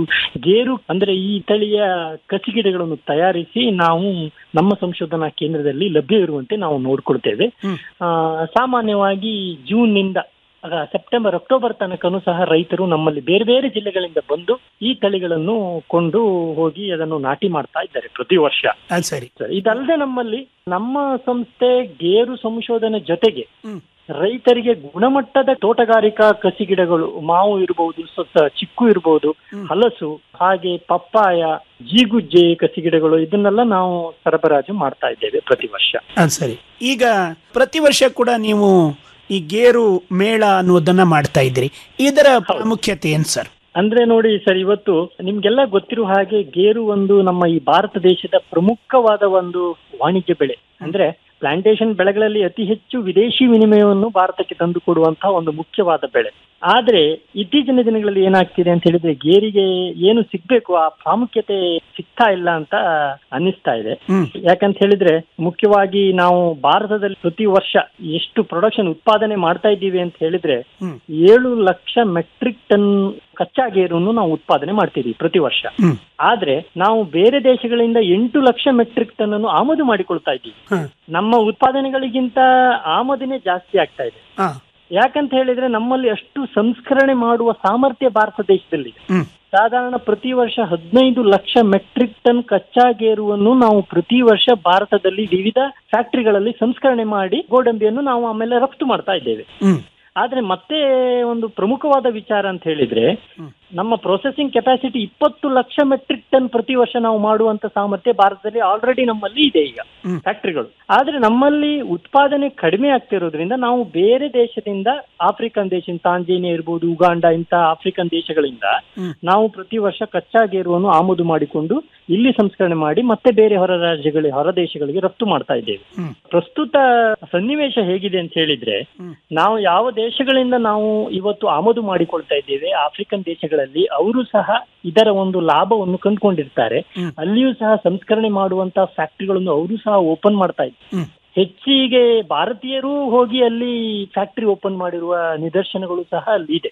Speaker 13: ಗೇರು ಅಂದ್ರೆ ಈ ತಳಿಯ ಕಸಿ ಗಿಡಗಳನ್ನು ತಯಾರಿಸಿ ನಾವು ನಮ್ಮ ಸಂಶೋಧನಾ ಕೇಂದ್ರದಲ್ಲಿ ಲಭ್ಯ ಇರುವಂತೆ ನಾವು ನೋಡ್ಕೊಳ್ತೇವೆ ಆ, ಸಾಮಾನ್ಯವಾಗಿ ಜೂನ್ ನಿಂದ ಆಗ ಸೆಪ್ಟೆಂಬರ್ ಅಕ್ಟೋಬರ್ ತನಕನೂ ಸಹ ರೈತರು ನಮ್ಮಲ್ಲಿ ಬೇರೆ ಬೇರೆ ಜಿಲ್ಲೆಗಳಿಂದ ಬಂದು ಈ ತಳಿಗಳನ್ನು ಕೊಂಡು ಹೋಗಿ ಅದನ್ನು ನಾಟಿ ಮಾಡ್ತಾ ಇದ್ದಾರೆ ಪ್ರತಿ ವರ್ಷ
Speaker 12: ಅದ್ ಸರಿ
Speaker 13: ಇದಲ್ಲದೆ ನಮ್ಮಲ್ಲಿ ನಮ್ಮ ಸಂಸ್ಥೆ ಗೇರು ಸಂಶೋಧನೆ ಜೊತೆಗೆ ರೈತರಿಗೆ ಗುಣಮಟ್ಟದ ತೋಟಗಾರಿಕಾ ಕಸಿ ಗಿಡಗಳು ಮಾವು ಇರಬಹುದು ಸ್ವಲ್ಪ ಚಿಕ್ಕು ಇರಬಹುದು ಹಲಸು ಹಾಗೆ ಪಪ್ಪಾಯ ಜೀಗುಜ್ಜೆ ಕಸಿ ಗಿಡಗಳು ಇದನ್ನೆಲ್ಲ ನಾವು ಸರಬರಾಜು ಮಾಡ್ತಾ ಇದ್ದೇವೆ ಪ್ರತಿ ವರ್ಷ
Speaker 12: ಅದ್ ಸರಿ ಈಗ ಪ್ರತಿ ವರ್ಷ ಕೂಡ ನೀವು ಈ ಗೇರು ಮೇಳ ಅನ್ನೋದನ್ನ ಮಾಡ್ತಾ ಇದ್ದೀರಿ ಇದರ ಪ್ರಾಮುಖ್ಯತೆ ಏನ್ ಸರ್
Speaker 13: ಅಂದ್ರೆ ನೋಡಿ ಸರ್ ಇವತ್ತು ನಿಮ್ಗೆಲ್ಲ ಗೊತ್ತಿರುವ ಹಾಗೆ ಗೇರು ಒಂದು ನಮ್ಮ ಈ ಭಾರತ ದೇಶದ ಪ್ರಮುಖವಾದ ಒಂದು ವಾಣಿಜ್ಯ ಬೆಳೆ ಅಂದ್ರೆ ಪ್ಲಾಂಟೇಶನ್ ಬೆಳೆಗಳಲ್ಲಿ ಅತಿ ಹೆಚ್ಚು ವಿದೇಶಿ ವಿನಿಮಯವನ್ನು ಭಾರತಕ್ಕೆ ತಂದು ಕೊಡುವಂತಹ ಒಂದು ಮುಖ್ಯವಾದ ಬೆಳೆ ಆದ್ರೆ ಇತ್ತೀಚಿನ ದಿನಗಳಲ್ಲಿ ಏನಾಗ್ತಿದೆ ಅಂತ ಹೇಳಿದ್ರೆ ಗೇರಿಗೆ ಏನು ಸಿಗ್ಬೇಕು ಆ ಪ್ರಾಮುಖ್ಯತೆ ಸಿಗ್ತಾ ಇಲ್ಲ ಅಂತ ಅನ್ನಿಸ್ತಾ ಇದೆ ಯಾಕಂತ ಹೇಳಿದ್ರೆ ಮುಖ್ಯವಾಗಿ ನಾವು ಭಾರತದಲ್ಲಿ ಪ್ರತಿ ವರ್ಷ ಎಷ್ಟು ಪ್ರೊಡಕ್ಷನ್ ಉತ್ಪಾದನೆ ಮಾಡ್ತಾ ಇದ್ದೀವಿ ಅಂತ ಹೇಳಿದ್ರೆ ಏಳು ಲಕ್ಷ ಮೆಟ್ರಿಕ್ ಟನ್ ಕಚ್ಚಾ ಗೇರನ್ನು ನಾವು ಉತ್ಪಾದನೆ ಮಾಡ್ತಿದ್ದೀವಿ ಪ್ರತಿ ವರ್ಷ ಆದ್ರೆ ನಾವು ಬೇರೆ ದೇಶಗಳಿಂದ ಎಂಟು ಲಕ್ಷ ಮೆಟ್ರಿಕ್ ಟನ್ ಅನ್ನು ಆಮದು ಮಾಡಿಕೊಳ್ತಾ ಇದ್ದೀವಿ ನಮ್ಮ ಉತ್ಪಾದನೆಗಳಿಗಿಂತ ಆಮದಿನೇ ಜಾಸ್ತಿ ಆಗ್ತಾ ಇದೆ ಯಾಕಂತ ಹೇಳಿದ್ರೆ ನಮ್ಮಲ್ಲಿ ಅಷ್ಟು ಸಂಸ್ಕರಣೆ ಮಾಡುವ ಸಾಮರ್ಥ್ಯ ಭಾರತ ದೇಶದಲ್ಲಿದೆ ಸಾಧಾರಣ ಪ್ರತಿ ವರ್ಷ ಹದಿನೈದು ಲಕ್ಷ ಮೆಟ್ರಿಕ್ ಟನ್ ಕಚ್ಚಾ ಗೇರುವನ್ನು ನಾವು ಪ್ರತಿ ವರ್ಷ ಭಾರತದಲ್ಲಿ ವಿವಿಧ ಫ್ಯಾಕ್ಟರಿಗಳಲ್ಲಿ ಸಂಸ್ಕರಣೆ ಮಾಡಿ ಗೋಡಂಬಿಯನ್ನು ನಾವು ಆಮೇಲೆ ರಫ್ತು ಮಾಡ್ತಾ ಇದ್ದೇವೆ ಆದ್ರೆ ಮತ್ತೆ ಒಂದು ಪ್ರಮುಖವಾದ ವಿಚಾರ ಅಂತ ಹೇಳಿದ್ರೆ ನಮ್ಮ ಪ್ರೊಸೆಸಿಂಗ್ ಕೆಪಾಸಿಟಿ ಇಪ್ಪತ್ತು ಲಕ್ಷ ಮೆಟ್ರಿಕ್ ಟನ್ ಪ್ರತಿ ವರ್ಷ ನಾವು ಮಾಡುವಂತ ಸಾಮರ್ಥ್ಯ ಭಾರತದಲ್ಲಿ ಆಲ್ರೆಡಿ ನಮ್ಮಲ್ಲಿ ಇದೆ ಈಗ ಫ್ಯಾಕ್ಟರಿಗಳು ಆದ್ರೆ ನಮ್ಮಲ್ಲಿ ಉತ್ಪಾದನೆ ಕಡಿಮೆ ಆಗ್ತಿರೋದ್ರಿಂದ ನಾವು ಬೇರೆ ದೇಶದಿಂದ ಆಫ್ರಿಕನ್ ದೇಶ ತಾಂಜೇನಿಯಾ ಇರ್ಬೋದು ಉಗಾಂಡ ಇಂತ ಆಫ್ರಿಕನ್ ದೇಶಗಳಿಂದ ನಾವು ಪ್ರತಿ ವರ್ಷ ಕಚ್ಚಾ ಗೇರುವನ್ನು ಆಮದು ಮಾಡಿಕೊಂಡು ಇಲ್ಲಿ ಸಂಸ್ಕರಣೆ ಮಾಡಿ ಮತ್ತೆ ಬೇರೆ ಹೊರ ರಾಜ್ಯಗಳಿಗೆ ಹೊರ ದೇಶಗಳಿಗೆ ರಫ್ತು ಮಾಡ್ತಾ ಇದ್ದೇವೆ ಪ್ರಸ್ತುತ ಸನ್ನಿವೇಶ ಹೇಗಿದೆ ಅಂತ ಹೇಳಿದ್ರೆ ನಾವು ಯಾವ ದೇಶಗಳಿಂದ ನಾವು ಇವತ್ತು ಆಮದು ಮಾಡಿಕೊಳ್ತಾ ಇದ್ದೇವೆ ಆಫ್ರಿಕನ್ ದೇಶಗಳಲ್ಲಿ ಅವರು ಸಹ ಇದರ ಒಂದು ಲಾಭವನ್ನು ಕಂಡುಕೊಂಡಿರ್ತಾರೆ ಅಲ್ಲಿಯೂ ಸಹ ಸಂಸ್ಕರಣೆ ಮಾಡುವಂತ ಫ್ಯಾಕ್ಟರಿಗಳನ್ನು ಅವರು ಸಹ ಓಪನ್ ಮಾಡ್ತಾ ಇದ್ದಾರೆ ಹೆಚ್ಚಿಗೆ ಭಾರತೀಯರು ಹೋಗಿ ಅಲ್ಲಿ ಫ್ಯಾಕ್ಟರಿ ಓಪನ್ ಮಾಡಿರುವ ನಿದರ್ಶನಗಳು ಸಹ ಅಲ್ಲಿ ಇದೆ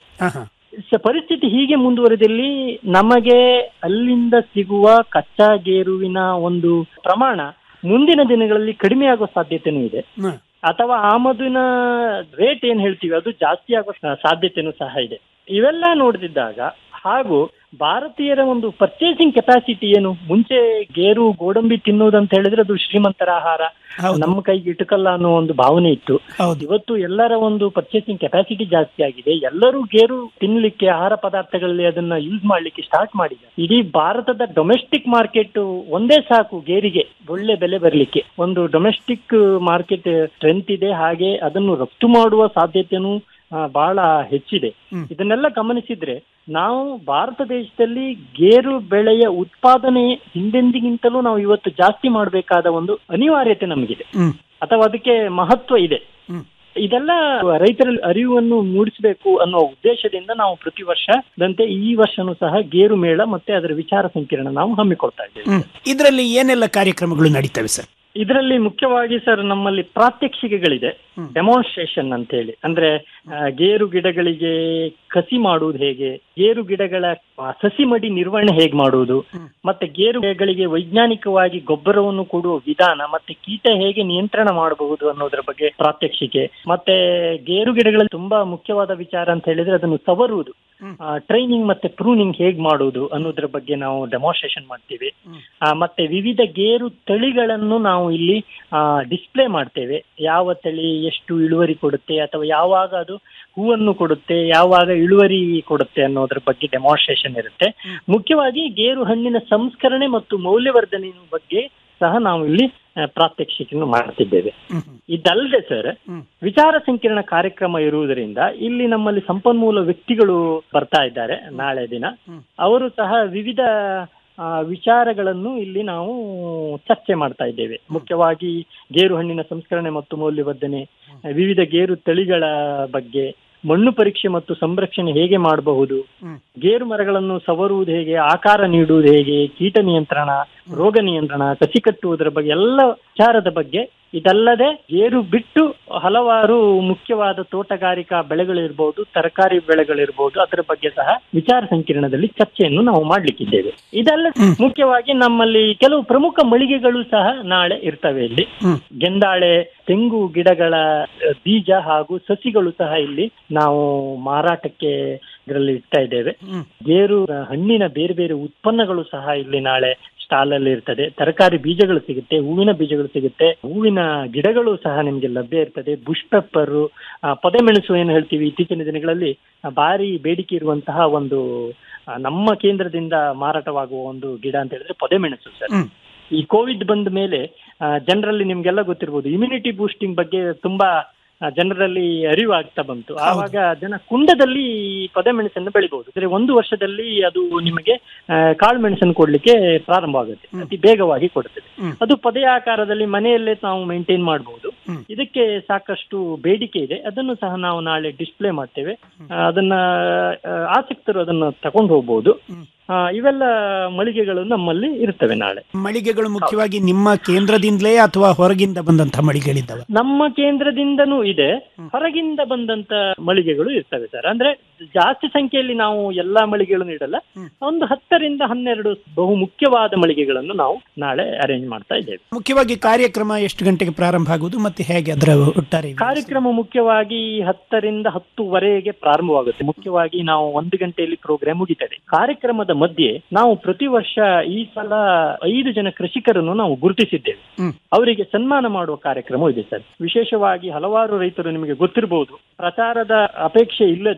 Speaker 13: ಸ- ಪರಿಸ್ಥಿತಿ ಹೀಗೆ ಮುಂದುವರೆದಲ್ಲಿ ನಮಗೆ ಅಲ್ಲಿಂದ ಸಿಗುವ ಕಚ್ಚಾ ಗೇರುವಿನ ಒಂದು ಪ್ರಮಾಣ ಮುಂದಿನ ದಿನಗಳಲ್ಲಿ ಕಡಿಮೆ ಆಗುವ ಸಾಧ್ಯತೆನೂ ಇದೆ ಅಥವಾ ಆಮದಿನ ರೇಟ್ ಏನ್ ಹೇಳ್ತೀವಿ ಅದು ಜಾಸ್ತಿ ಆಗುವ ಸಾ- ಸಾಧ್ಯತೆನೂ ಸಹ ಇದೆ ಇವೆಲ್ಲ ನೋಡ್ತಿದ್ದಾಗ ಹಾಗೂ ಭಾರತೀಯರ ಒಂದು ಪರ್ಚೇಸಿಂಗ್ ಕೆಪಾಸಿಟಿ ಏನು ಮುಂಚೆ ಗೇರು ಗೋಡಂಬಿ ತಿನ್ನುವುದಂತ ಹೇಳಿದ್ರೆ ಅದು ಶ್ರೀಮಂತರ ಆಹಾರ ನಮ್ಮ ಕೈಗೆ ಇಟಕಲ್ಲ ಅನ್ನೋ ಒಂದು ಭಾವನೆ ಇತ್ತು ಇವತ್ತು ಎಲ್ಲರ ಒಂದು ಪರ್ಚೇಸಿಂಗ್ ಕೆಪಾಸಿಟಿ ಜಾಸ್ತಿ ಆಗಿದೆ ಎಲ್ಲರೂ ಗೇರು ತಿನ್ಲಿಕ್ಕೆ ಆಹಾರ ಪದಾರ್ಥಗಳಲ್ಲಿ ಅದನ್ನ ಯೂಸ್ ಮಾಡ್ಲಿಕ್ಕೆ ಸ್ಟಾರ್ಟ್ ಮಾಡಿದ್ದಾರೆ ಇಡೀ ಭಾರತದ ಡೊಮೆಸ್ಟಿಕ್ ಮಾರ್ಕೆಟ್ ಒಂದೇ ಸಾಕು ಗೇರಿಗೆ ಒಳ್ಳೆ ಬೆಲೆ ಬರಲಿಕ್ಕೆ ಒಂದು ಡೊಮೆಸ್ಟಿಕ್ ಮಾರ್ಕೆಟ್ ಸ್ಟ್ರೆಂತ್ ಇದೆ ಹಾಗೆ ಅದನ್ನು ರಫ್ತು ಮಾಡುವ ಸಾಧ್ಯತೆನೂ ಆ, ಬಹಳ ಹೆಚ್ಚಿದೆ ಇದನ್ನೆಲ್ಲ ಗಮನಿಸಿದ್ರೆ ನಾವು ಭಾರತ ದೇಶದಲ್ಲಿ ಗೇರು ಬೆಳೆಯ ಉತ್ಪಾದನೆ ಹಿಂದೆಂದಿಗಿಂತಲೂ ನಾವು ಇವತ್ತು ಜಾಸ್ತಿ ಮಾಡಬೇಕಾದ ಒಂದು ಅನಿವಾರ್ಯತೆ ನಮಗಿದೆ ಅಥವಾ ಅದಕ್ಕೆ ಮಹತ್ವ ಇದೆ ಇದೆಲ್ಲ ರೈತರಲ್ಲಿ ಅರಿವನ್ನು ಮೂಡಿಸಬೇಕು ಅನ್ನೋ ಉದ್ದೇಶದಿಂದ ನಾವು ಪ್ರತಿ ವರ್ಷದಂತೆ ಈ ವರ್ಷನೂ ಸಹ ಗೇರು ಮೇಳ ಮತ್ತೆ ಅದರ ವಿಚಾರ ಸಂಕಿರಣ ನಾವು ಹಮ್ಮಿಕೊಳ್ತಾ ಇದ್ದೇವೆ
Speaker 12: ಇದರಲ್ಲಿ ಏನೆಲ್ಲ ಕಾರ್ಯಕ್ರಮಗಳು ನಡೀತವೆ ಸರ್
Speaker 13: ಇದರಲ್ಲಿ ಮುಖ್ಯವಾಗಿ ಸರ್ ನಮ್ಮಲ್ಲಿ ಪ್ರಾತ್ಯಕ್ಷಿಕೆಗಳಿದೆ ಡೆಮಾನ್ಸ್ಟ್ರೇಷನ್ ಅಂತ ಹೇಳಿ ಅಂದ್ರೆ ಆ, ಗೇರು ಗಿಡಗಳಿಗೆ ಕಸಿ ಮಾಡುವುದು ಹೇಗೆ ಗೇರು ಗಿಡಗಳ ಆ, ಸಸಿ ಮಡಿ ನಿರ್ವಹಣೆ ಹೇಗೆ ಮಾಡುವುದು ಮತ್ತೆ ಗೇರು ಗಿಡಗಳಿಗೆ ವೈಜ್ಞಾನಿಕವಾಗಿ ಗೊಬ್ಬರವನ್ನು ಕೊಡುವ ವಿಧಾನ ಮತ್ತೆ ಕೀಟ ಹೇಗೆ ನಿಯಂತ್ರಣ ಮಾಡಬಹುದು ಅನ್ನೋದ್ರ ಬಗ್ಗೆ ಪ್ರಾತ್ಯಕ್ಷಿಕೆ ಮತ್ತೆ ಗೇರು ಗಿಡಗಳಲ್ಲಿ ತುಂಬಾ ಮುಖ್ಯವಾದ ವಿಚಾರ ಅಂತ ಹೇಳಿದ್ರೆ ಅದನ್ನು ಸವರುವುದು ಟ್ರೈನಿಂಗ್ ಮತ್ತೆ ಪ್ರೂನಿಂಗ್ ಹೇಗ್ ಮಾಡುವುದು ಅನ್ನೋದ್ರ ಬಗ್ಗೆ ನಾವು ಡೆಮಾನ್ಸ್ಟ್ರೇಷನ್ ಮಾಡ್ತೀವಿ ಆ, ಮತ್ತೆ ವಿವಿಧ ಗೇರು ತಳಿಗಳನ್ನು ನಾವು ಇಲ್ಲಿ ಡಿಸ್ಪ್ಲೇ ಮಾಡ್ತೇವೆ ಯಾವ ತಳಿ ಎಷ್ಟು ಇಳುವರಿ ಕೊಡುತ್ತೆ ಅಥವಾ ಯಾವಾಗ ಅದು ಹೂವನ್ನು ಕೊಡುತ್ತೆ ಯಾವಾಗ ಇಳುವರಿ ಕೊಡುತ್ತೆ ಅನ್ನೋದ್ರ ಬಗ್ಗೆ ಡೆಮಾನ್ಸ್ಟ್ರೇಷನ್ ಇರುತ್ತೆ ಮುಖ್ಯವಾಗಿ ಗೇರು ಹಣ್ಣಿನ ಸಂಸ್ಕರಣೆ ಮತ್ತು ಮೌಲ್ಯವರ್ಧನೆ ಬಗ್ಗೆ ಸಹ ನಾವು ಇಲ್ಲಿ ಆ, ಪ್ರಾತ್ಯಕ್ಷಿಕೆಯನ್ನು ಮಾಡ್ತಿದ್ದೇವೆ ಇದಲ್ಲದೆ ಸರ್ ವಿಚಾರ ಸಂಕಿರಣ ಕಾರ್ಯಕ್ರಮ ಇರುವುದರಿಂದ ಇಲ್ಲಿ ನಮ್ಮಲ್ಲಿ ಸಂಪನ್ಮೂಲ ವ್ಯಕ್ತಿಗಳು ಬರ್ತಾ ಇದ್ದಾರೆ ನಾಳೆ ದಿನ ಅವರು ಸಹ ವಿವಿಧ ಆ, ವಿಚಾರಗಳನ್ನು ಇಲ್ಲಿ ನಾವು ಚರ್ಚೆ ಮಾಡ್ತಾ ಇದ್ದೇವೆ ಮುಖ್ಯವಾಗಿ ಗೇರು ಹಣ್ಣಿನ ಸಂಸ್ಕರಣೆ ಮತ್ತು ಮೌಲ್ಯವರ್ಧನೆ ವಿವಿಧ ಗೇರು ತಳಿಗಳ ಬಗ್ಗೆ ಮಣ್ಣು ಪರೀಕ್ಷೆ ಮತ್ತು ಸಂರಕ್ಷಣೆ ಹೇಗೆ ಮಾಡಬಹುದು ಗೇರು ಮರಗಳನ್ನು ಸವರುವುದು ಹೇಗೆ ಆಕಾರ ನೀಡುವುದು ಹೇಗೆ ಕೀಟ ನಿಯಂತ್ರಣ ರೋಗ ನಿಯಂತ್ರಣ ಕಸಿ ಕಟ್ಟುವುದರ ಬಗ್ಗೆ ಎಲ್ಲ ವಿಚಾರದ ಬಗ್ಗೆ ಇದಲ್ಲದೆ ಗೇರು ಬಿಟ್ಟು ಹಲವಾರು ಮುಖ್ಯವಾದ ತೋಟಗಾರಿಕಾ ಬೆಳೆಗಳಿರ್ಬೋದು ತರಕಾರಿ ಬೆಳೆಗಳಿರ್ಬೋದು ಅದರ ಬಗ್ಗೆ ಸಹ ವಿಚಾರ ಸಂಕಿರಣದಲ್ಲಿ ಚರ್ಚೆಯನ್ನು ನಾವು ಮಾಡ್ಲಿಕ್ಕಿದ್ದೇವೆ ಇದಲ್ಲ ಮುಖ್ಯವಾಗಿ ನಮ್ಮಲ್ಲಿ ಕೆಲವು ಪ್ರಮುಖ ಮಳಿಗೆಗಳು ಸಹ ನಾಳೆ ಇರ್ತವೆ ಇಲ್ಲಿ ಗೆಂದಾಳೆ ತೆಂಗು ಗಿಡಗಳ ಅ, ಬೀಜ ಹಾಗೂ ಸಸಿಗಳು ಸಹ ಇಲ್ಲಿ ನಾವು ಮಾರಾಟಕ್ಕೆ ಇದರಲ್ಲಿ ಇಡ್ತಾ ಇದ್ದೇವೆ ಗೇರು ಅ, ಹಣ್ಣಿನ ಬೇರೆ ಬೇರೆ ಉತ್ಪನ್ನಗಳು ಸಹ ಇಲ್ಲಿ ನಾಳೆ ಸ್ಟಾಲ್ ಅಲ್ಲಿ ಇರ್ತದೆ ತರಕಾರಿ ಬೀಜಗಳು ಸಿಗುತ್ತೆ ಹೂವಿನ ಬೀಜಗಳು ಸಿಗುತ್ತೆ ಹೂವಿನ ಗಿಡಗಳು ಸಹ ನಿಮ್ಗೆ ಲಭ್ಯ ಇರ್ತದೆ ಬುಷ್ ಪೆಪ್ಪರ್ ಪೊದೆಮೆಣಸು ಏನು ಹೇಳ್ತೀವಿ ಇತ್ತೀಚಿನ ದಿನಗಳಲ್ಲಿ ಆ, ಭಾರಿ ಬೇಡಿಕೆ ಇರುವಂತಹ ಒಂದು ಆ, ನಮ್ಮ ಕೇಂದ್ರದಿಂದ ಮಾರಾಟವಾಗುವ ಒಂದು ಗಿಡ ಅಂತ ಹೇಳಿದ್ರೆ ಪೊದೆಮೆಣಸು ಸರ್ ಈ ಕೋವಿಡ್ ಬಂದ ಮೇಲೆ ಜನರಲ್ಲಿ ನಿಮ್ಗೆಲ್ಲ ಗೊತ್ತಿರ್ಬೋದು ಇಮ್ಯುನಿಟಿ ಬೂಸ್ಟಿಂಗ್ ಬಗ್ಗೆ ತುಂಬಾ ಆ, ಜನರಲ್ಲಿ ಅರಿವು ಆಗ್ತಾ ಬಂತು ಆವಾಗ ಜನ ಕುಂಡದಲ್ಲಿ ಪೊದೆ ಮೆಣಸನ್ನು ಬೆಳಿಬಹುದು ಅಂದ್ರೆ ಒಂದು ವರ್ಷದಲ್ಲಿ ಅದು ನಿಮಗೆ ಆ, ಕಾಳು ಮೆಣಸನ್ನು ಕೊಡ್ಲಿಕ್ಕೆ ಪ್ರಾರಂಭ ಆಗುತ್ತೆ ಅತಿ ಬೇಗವಾಗಿ ಕೊಡುತ್ತದೆ ಅದು ಪೊದೆಯ ಆಕಾರದಲ್ಲಿ ಮನೆಯಲ್ಲೇ ನಾವು ಮೇಂಟೈನ್ ಮಾಡಬಹುದು ಇದಕ್ಕೆ ಸಾಕಷ್ಟು ಬೇಡಿಕೆ ಇದೆ ಅದನ್ನು ಸಹ ನಾವು ನಾಳೆ ಡಿಸ್ಪ್ಲೇ ಮಾಡ್ತೇವೆ ಆ, ಅದನ್ನ ಆ, ಆಸಕ್ತರು ಅದನ್ನು ತಗೊಂಡು ಹೋಗ್ಬೋದು ಆ, ಇವೆಲ್ಲ ಮಳಿಗೆಗಳು ನಮ್ಮಲ್ಲಿ ಇರ್ತವೆ ನಾಳೆ
Speaker 12: ಮಳಿಗೆಗಳು ಮುಖ್ಯವಾಗಿ ನಿಮ್ಮ ಕೇಂದ್ರದಿಂದಲೇ ಅಥವಾ ಹೊರಗಿಂದ ಬಂದಂತಹ ಮಳಿಗೆಗಳಿದ್ದಾವೆ
Speaker 13: ನಮ್ಮ ಕೇಂದ್ರದಿಂದನೂ ಇದೆ ಹೊರಗಿಂದ ಬಂದಂತ ಮಳಿಗೆಗಳು ಇರ್ತವೆ ಸರ್ ಅಂದ್ರೆ ಜಾಸ್ತಿ ಸಂಖ್ಯೆಯಲ್ಲಿ ನಾವು ಎಲ್ಲಾ ಮಳಿಗೆಗಳನ್ನು ಇಡಲ್ಲ ಒಂದು ಹತ್ತರಿಂದ ಹನ್ನೆರಡು ಬಹು ಮುಖ್ಯವಾದ ಮಳಿಗೆಗಳನ್ನು ನಾವು ನಾಳೆ ಅರೇಂಜ್ ಮಾಡ್ತಾ ಇದ್ದೇವೆ
Speaker 12: ಮುಖ್ಯವಾಗಿ ಕಾರ್ಯಕ್ರಮ ಎಷ್ಟು ಗಂಟೆಗೆ ಪ್ರಾರಂಭ ಆಗುವುದು ಮತ್ತೆ ಹೇಗೆ ಅದರ ಒಟ್ಟಾರೆ
Speaker 13: ಕಾರ್ಯಕ್ರಮ ಮುಖ್ಯವಾಗಿ ಹತ್ತರಿಂದ ಹತ್ತುವರೆಗೆ ಪ್ರಾರಂಭವಾಗುತ್ತೆ ಮುಖ್ಯವಾಗಿ ನಾವು ಒಂದು ಗಂಟೆಯಲ್ಲಿ ಪ್ರೋಗ್ರಾಮ್ ಮುಗಿತದೆ ಕಾರ್ಯಕ್ರಮದ ಮಧ್ಯೆ ನಾವು ಪ್ರತಿ ವರ್ಷ ಈ ಸಲ ಐದು ಜನ ಕೃಷಿಕರನ್ನು ನಾವು ಗುರುತಿಸಿದ್ದೇವೆ ಅವರಿಗೆ ಸನ್ಮಾನ ಮಾಡುವ ಕಾರ್ಯಕ್ರಮ ಇದೆ ಸರ್ ವಿಶೇಷವಾಗಿ ಹಲವಾರು ರೈತರು ನಿಮಗೆ ಗೊತ್ತಿರಬಹುದು ಪ್ರಚಾರದ ಅಪೇಕ್ಷೆ ಇಲ್ಲದೆ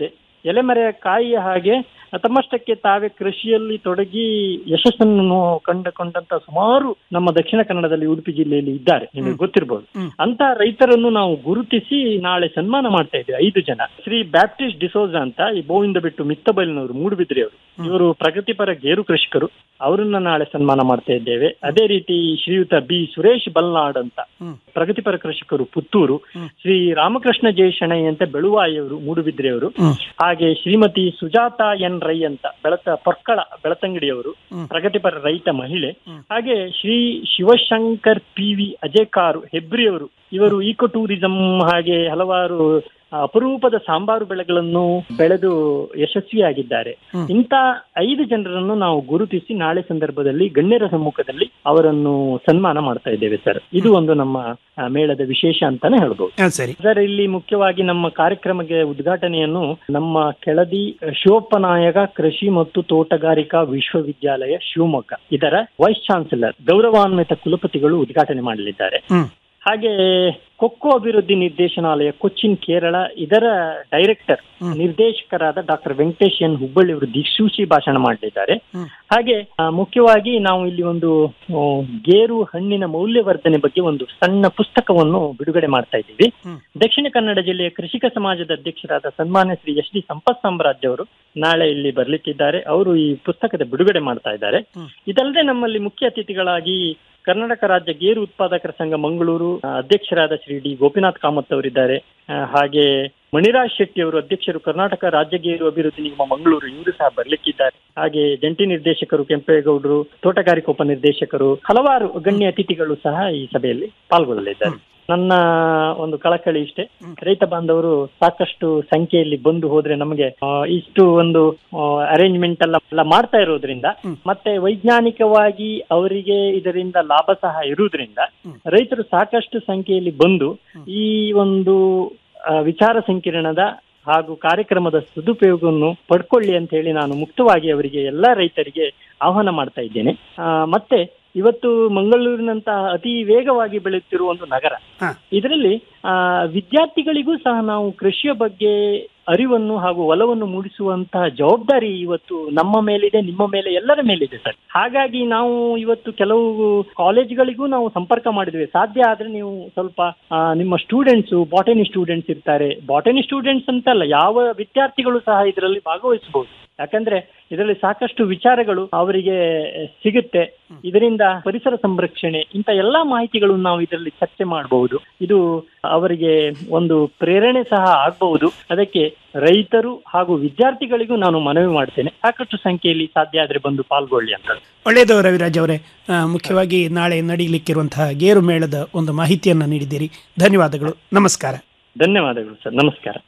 Speaker 13: ಎಲೆಮರೆಯ ಕಾಯಿಯ ಹಾಗೆ ತಮ್ಮಷ್ಟಕ್ಕೆ ತಾವೇ ಕೃಷಿಯಲ್ಲಿ ತೊಡಗಿ ಯಶಸ್ಸನ್ನು ಕಂಡುಕೊಂಡಂತ ಸುಮಾರು ನಮ್ಮ ದಕ್ಷಿಣ ಕನ್ನಡದಲ್ಲಿ ಉಡುಪಿ ಜಿಲ್ಲೆಯಲ್ಲಿ ಇದ್ದಾರೆ ನಿಮಗೆ ಗೊತ್ತಿರಬಹುದು ಅಂತ ರೈತರನ್ನು ನಾವು ಗುರುತಿಸಿ ನಾಳೆ ಸನ್ಮಾನ ಮಾಡ್ತಾ ಇದ್ದೇವೆ ಐದು ಜನ ಶ್ರೀ ಬ್ಯಾಪ್ಟಿಸ್ಟ್ ಡಿಸೋಜ ಅಂತ ಈ ಬೋವಿಂದ ಬಿಟ್ಟು ಮಿತ್ತಬೈಲಿನವರು ಮೂಡುಬಿದ್ರಿ ಅವರು ಇವರು ಪ್ರಗತಿಪರ ಗೇರು ಕೃಷಿಕರು ಅವರನ್ನ ನಾಳೆ ಸನ್ಮಾನ ಮಾಡ್ತಾ ಇದ್ದೇವೆ ಅದೇ ರೀತಿ ಶ್ರೀಯುತ ಬಿ ಸುರೇಶ್ ಬಲ್ನಾಡ್ ಅಂತ ಪ್ರಗತಿಪರ ಕೃಷಿಕರು ಪುತ್ತೂರು ಶ್ರೀ ರಾಮಕೃಷ್ಣ ಜಯ ಶೆಣೈ ಅಂತ ಬೆಳುವಾಯಿಯವರು ಮೂಡುಬಿದ್ರಿ ಅವರು ಹಾಗೆ ಶ್ರೀಮತಿ ಸುಜಾತ ಎನ್ ರೈ ಅಂತ ಬೆಳತ ಪೊರ್ಕಳ ಬೆಳತಂಗಡಿಯವರು ಪ್ರಗತಿಪರ ರೈತ ಮಹಿಳೆ ಹಾಗೆ ಶ್ರೀ ಶಿವಶಂಕರ್ ಪಿ ವಿ ಅಜೇಕಾರು ಹೆಬ್ರಿಯವರು ಇವರು ಈಕೋ ಟೂರಿಸಂ ಹಾಗೆ ಹಲವಾರು ಅಪರೂಪದ ಸಾಂಬಾರು ಬೆಳೆಗಳನ್ನು ಬೆಳೆದು ಯಶಸ್ವಿಯಾಗಿದ್ದಾರೆ ಇಂಥ ಐದು ಜನರನ್ನು ನಾವು ಗುರುತಿಸಿ ನಾಳೆ ಸಂದರ್ಭದಲ್ಲಿ ಗಣ್ಯರ ಸಮ್ಮುಖದಲ್ಲಿ ಅವರನ್ನು ಸನ್ಮಾನ ಮಾಡ್ತಾ ಇದ್ದೇವೆ ಸರ್ ಇದು ಒಂದು ನಮ್ಮ ಆ, ಮೇಳದ ವಿಶೇಷ ಅಂತಾನೆ ಹೇಳ್ಬೋದು
Speaker 12: ಸರಿ
Speaker 13: ಸರ್ ಇಲ್ಲಿ ಮುಖ್ಯವಾಗಿ ನಮ್ಮ ಕಾರ್ಯಕ್ರಮಕ್ಕೆ ಉದ್ಘಾಟನೆಯನ್ನು ನಮ್ಮ ಕೆಳದಿ ಶಿವಪ್ಪನಾಯಕ ಕೃಷಿ ಮತ್ತು ತೋಟಗಾರಿಕಾ ವಿಶ್ವವಿದ್ಯಾಲಯ ಶಿವಮೊಗ್ಗ ಇದರ ವೈಸ್ ಚಾನ್ಸಲರ್ ಗೌರವಾನ್ವಿತ ಕುಲಪತಿಗಳು ಉದ್ಘಾಟನೆ ಮಾಡಲಿದ್ದಾರೆ ಹಾಗೆ ಕೊಕ್ಕೋ ಅಭಿವೃದ್ಧಿ ನಿರ್ದೇಶನಾಲಯ ಕೊಚ್ಚಿನ್ ಕೇರಳ ಇದರ ಡೈರೆಕ್ಟರ್ ನಿರ್ದೇಶಕರಾದ ಡಾಕ್ಟರ್ ವೆಂಕಟೇಶ್ ಎನ್ ಹುಬ್ಬಳ್ಳಿ ಅವರು ದಿಕ್ಸೂಚಿ ಭಾಷಣ ಮಾಡಲಿದ್ದಾರೆ ಹಾಗೆ ಆ, ಮುಖ್ಯವಾಗಿ ನಾವು ಇಲ್ಲಿ ಒಂದು ಆ, ಗೇರು ಹಣ್ಣಿನ ಮೌಲ್ಯವರ್ಧನೆ ಬಗ್ಗೆ ಒಂದು ಸಣ್ಣ ಪುಸ್ತಕವನ್ನು ಬಿಡುಗಡೆ ಮಾಡ್ತಾ ಇದ್ದೀವಿ ದಕ್ಷಿಣ ಕನ್ನಡ ಜಿಲ್ಲೆಯ ಕೃಷಿಕ ಸಮಾಜದ ಅಧ್ಯಕ್ಷರಾದ ಸನ್ಮಾನ್ಯ ಶ್ರೀ ಎಸ್ ಡಿ ಸಂಪತ್ ಸಾಮ್ರಾಜ್ ಅವರು ನಾಳೆ ಇಲ್ಲಿ ಬರ್ಲಿಕ್ಕಿದ್ದಾರೆ ಅವರು ಈ ಪುಸ್ತಕದ ಬಿಡುಗಡೆ ಮಾಡ್ತಾ ಇದ್ದಾರೆ ಇದಲ್ಲದೆ ನಮ್ಮಲ್ಲಿ ಮುಖ್ಯ ಅತಿಥಿಗಳಾಗಿ ಕರ್ನಾಟಕ ರಾಜ್ಯ ಗೇರು ಉತ್ಪಾದಕರ ಸಂಘ ಮಂಗಳೂರು ಆ, ಅಧ್ಯಕ್ಷರಾದ ಶ್ರೀ ಡಿ ಗೋಪಿನಾಥ್ ಕಾಮತ್ ಅವರಿದ್ದಾರೆ ಆ, ಹಾಗೆ ಮಣಿರಾಜ್ ಶೆಟ್ಟಿ ಅವರು ಅಧ್ಯಕ್ಷರು ಕರ್ನಾಟಕ ರಾಜ್ಯ ಗೇರು ಅಭಿವೃದ್ಧಿ ನಿಗಮ ಮಂಗಳೂರು ಇವರು ಸಹ ಬರ್ಲಿಕ್ಕಿದ್ದಾರೆ ಹಾಗೆ ಜಂಟಿ ನಿರ್ದೇಶಕರು ಕೆಂಪೇಗೌಡರು ತೋಟಗಾರಿಕಾ ಉಪನಿರ್ದೇಶಕರು ಹಲವಾರು ಗಣ್ಯ ಅತಿಥಿಗಳು ಸಹ ಈ ಸಭೆಯಲ್ಲಿ ಪಾಲ್ಗೊಳ್ಳಲಿದ್ದಾರೆ ನನ್ನ ಒಂದು ಕಳಕಳಿ ಇಷ್ಟೇ ರೈತ ಬಾಂಧವರು ಸಾಕಷ್ಟು ಸಂಖ್ಯೆಯಲ್ಲಿ ಬಂದು ಹೋದ್ರೆ ನಮಗೆ ಆ, ಇಷ್ಟು ಒಂದು ಅರೇಂಜ್ಮೆಂಟ್ ಎಲ್ಲ ಎಲ್ಲ ಮಾಡ್ತಾ ಇರೋದ್ರಿಂದ ಮತ್ತೆ ವೈಜ್ಞಾನಿಕವಾಗಿ ಅವರಿಗೆ ಇದರಿಂದ ಲಾಭ ಸಹ ಇರುವುದರಿಂದ ರೈತರು ಸಾಕಷ್ಟು ಸಂಖ್ಯೆಯಲ್ಲಿ ಬಂದು ಈ ಒಂದು ಆ, ವಿಚಾರ ಸಂಕಿರಣದ ಹಾಗೂ ಕಾರ್ಯಕ್ರಮದ ಸದುಪಯೋಗವನ್ನು ಪಡ್ಕೊಳ್ಳಿ ಅಂತ ಹೇಳಿ ನಾನು ಮುಕ್ತವಾಗಿ ಅವರಿಗೆ ಎಲ್ಲಾ ರೈತರಿಗೆ ಆಹ್ವಾನ ಮಾಡ್ತಾ ಇದ್ದೇನೆ ಆ, ಮತ್ತೆ ಇವತ್ತು ಮಂಗಳೂರಿನಂತಹ ಅತಿ ವೇಗವಾಗಿ ಬೆಳೆಯುತ್ತಿರುವ ಒಂದು ನಗರ ಇದರಲ್ಲಿ ಆ, ವಿದ್ಯಾರ್ಥಿಗಳಿಗೂ ಸಹ ನಾವು ಕೃಷಿಯ ಬಗ್ಗೆ ಅರಿವನ್ನು ಹಾಗೂ ಒಲವನ್ನು ಮೂಡಿಸುವಂತಹ ಜವಾಬ್ದಾರಿ ಇವತ್ತು ನಮ್ಮ ಮೇಲಿದೆ ನಿಮ್ಮ ಮೇಲೆ ಎಲ್ಲರ ಮೇಲಿದೆ ಸರ್ ಹಾಗಾಗಿ ನಾವು ಇವತ್ತು ಕೆಲವು ಕಾಲೇಜ್ಗಳಿಗೂ ನಾವು ಸಂಪರ್ಕ ಮಾಡಿದ್ವಿ ಸಾಧ್ಯ ಆದ್ರೆ ನೀವು ಸ್ವಲ್ಪ ಆ, ನಿಮ್ಮ ಸ್ಟೂಡೆಂಟ್ಸ್ ಬಾಟನಿ ಸ್ಟೂಡೆಂಟ್ಸ್ ಇರ್ತಾರೆ ಬಾಟನಿ ಸ್ಟೂಡೆಂಟ್ಸ್ ಅಂತಲ್ಲ ಯಾವ ವಿದ್ಯಾರ್ಥಿಗಳು ಸಹ ಇದರಲ್ಲಿ ಭಾಗವಹಿಸಬಹುದು ಯಾಕಂದ್ರೆ ಇದರಲ್ಲಿ ಸಾಕಷ್ಟು ವಿಚಾರಗಳು ಅವರಿಗೆ ಸಿಗುತ್ತೆ ಇದರಿಂದ ಪರಿಸರ ಸಂರಕ್ಷಣೆ ಇಂಥ ಎಲ್ಲಾ ಮಾಹಿತಿಗಳನ್ನು ನಾವು ಇದರಲ್ಲಿ ಚರ್ಚೆ ಮಾಡಬಹುದು ಇದು ಅವರಿಗೆ ಒಂದು ಪ್ರೇರಣೆ ಸಹ ಆಗಬಹುದು ಅದಕ್ಕೆ ರೈತರು ಹಾಗೂ ವಿದ್ಯಾರ್ಥಿಗಳಿಗೂ ನಾನು ಮನವಿ ಮಾಡ್ತೇನೆ ಸಾಕಷ್ಟು ಸಂಖ್ಯೆಯಲ್ಲಿ ಸಾಧ್ಯ ಆದ್ರೆ ಬಂದು ಪಾಲ್ಗೊಳ್ಳಿ ಅಂತ
Speaker 12: ಒಳ್ಳೆಯದು ರವಿರಾಜ್ ಅವರೇ ಆ, ಮುಖ್ಯವಾಗಿ ನಾಳೆ ನಡೀಲಿಕ್ಕಿರುವಂತಹ ಗೇರು ಮೇಳದ ಒಂದು ಮಾಹಿತಿಯನ್ನು ನೀಡಿದ್ದೀರಿ ಧನ್ಯವಾದಗಳು ನಮಸ್ಕಾರ
Speaker 13: ಧನ್ಯವಾದಗಳು ಸರ್ ನಮಸ್ಕಾರ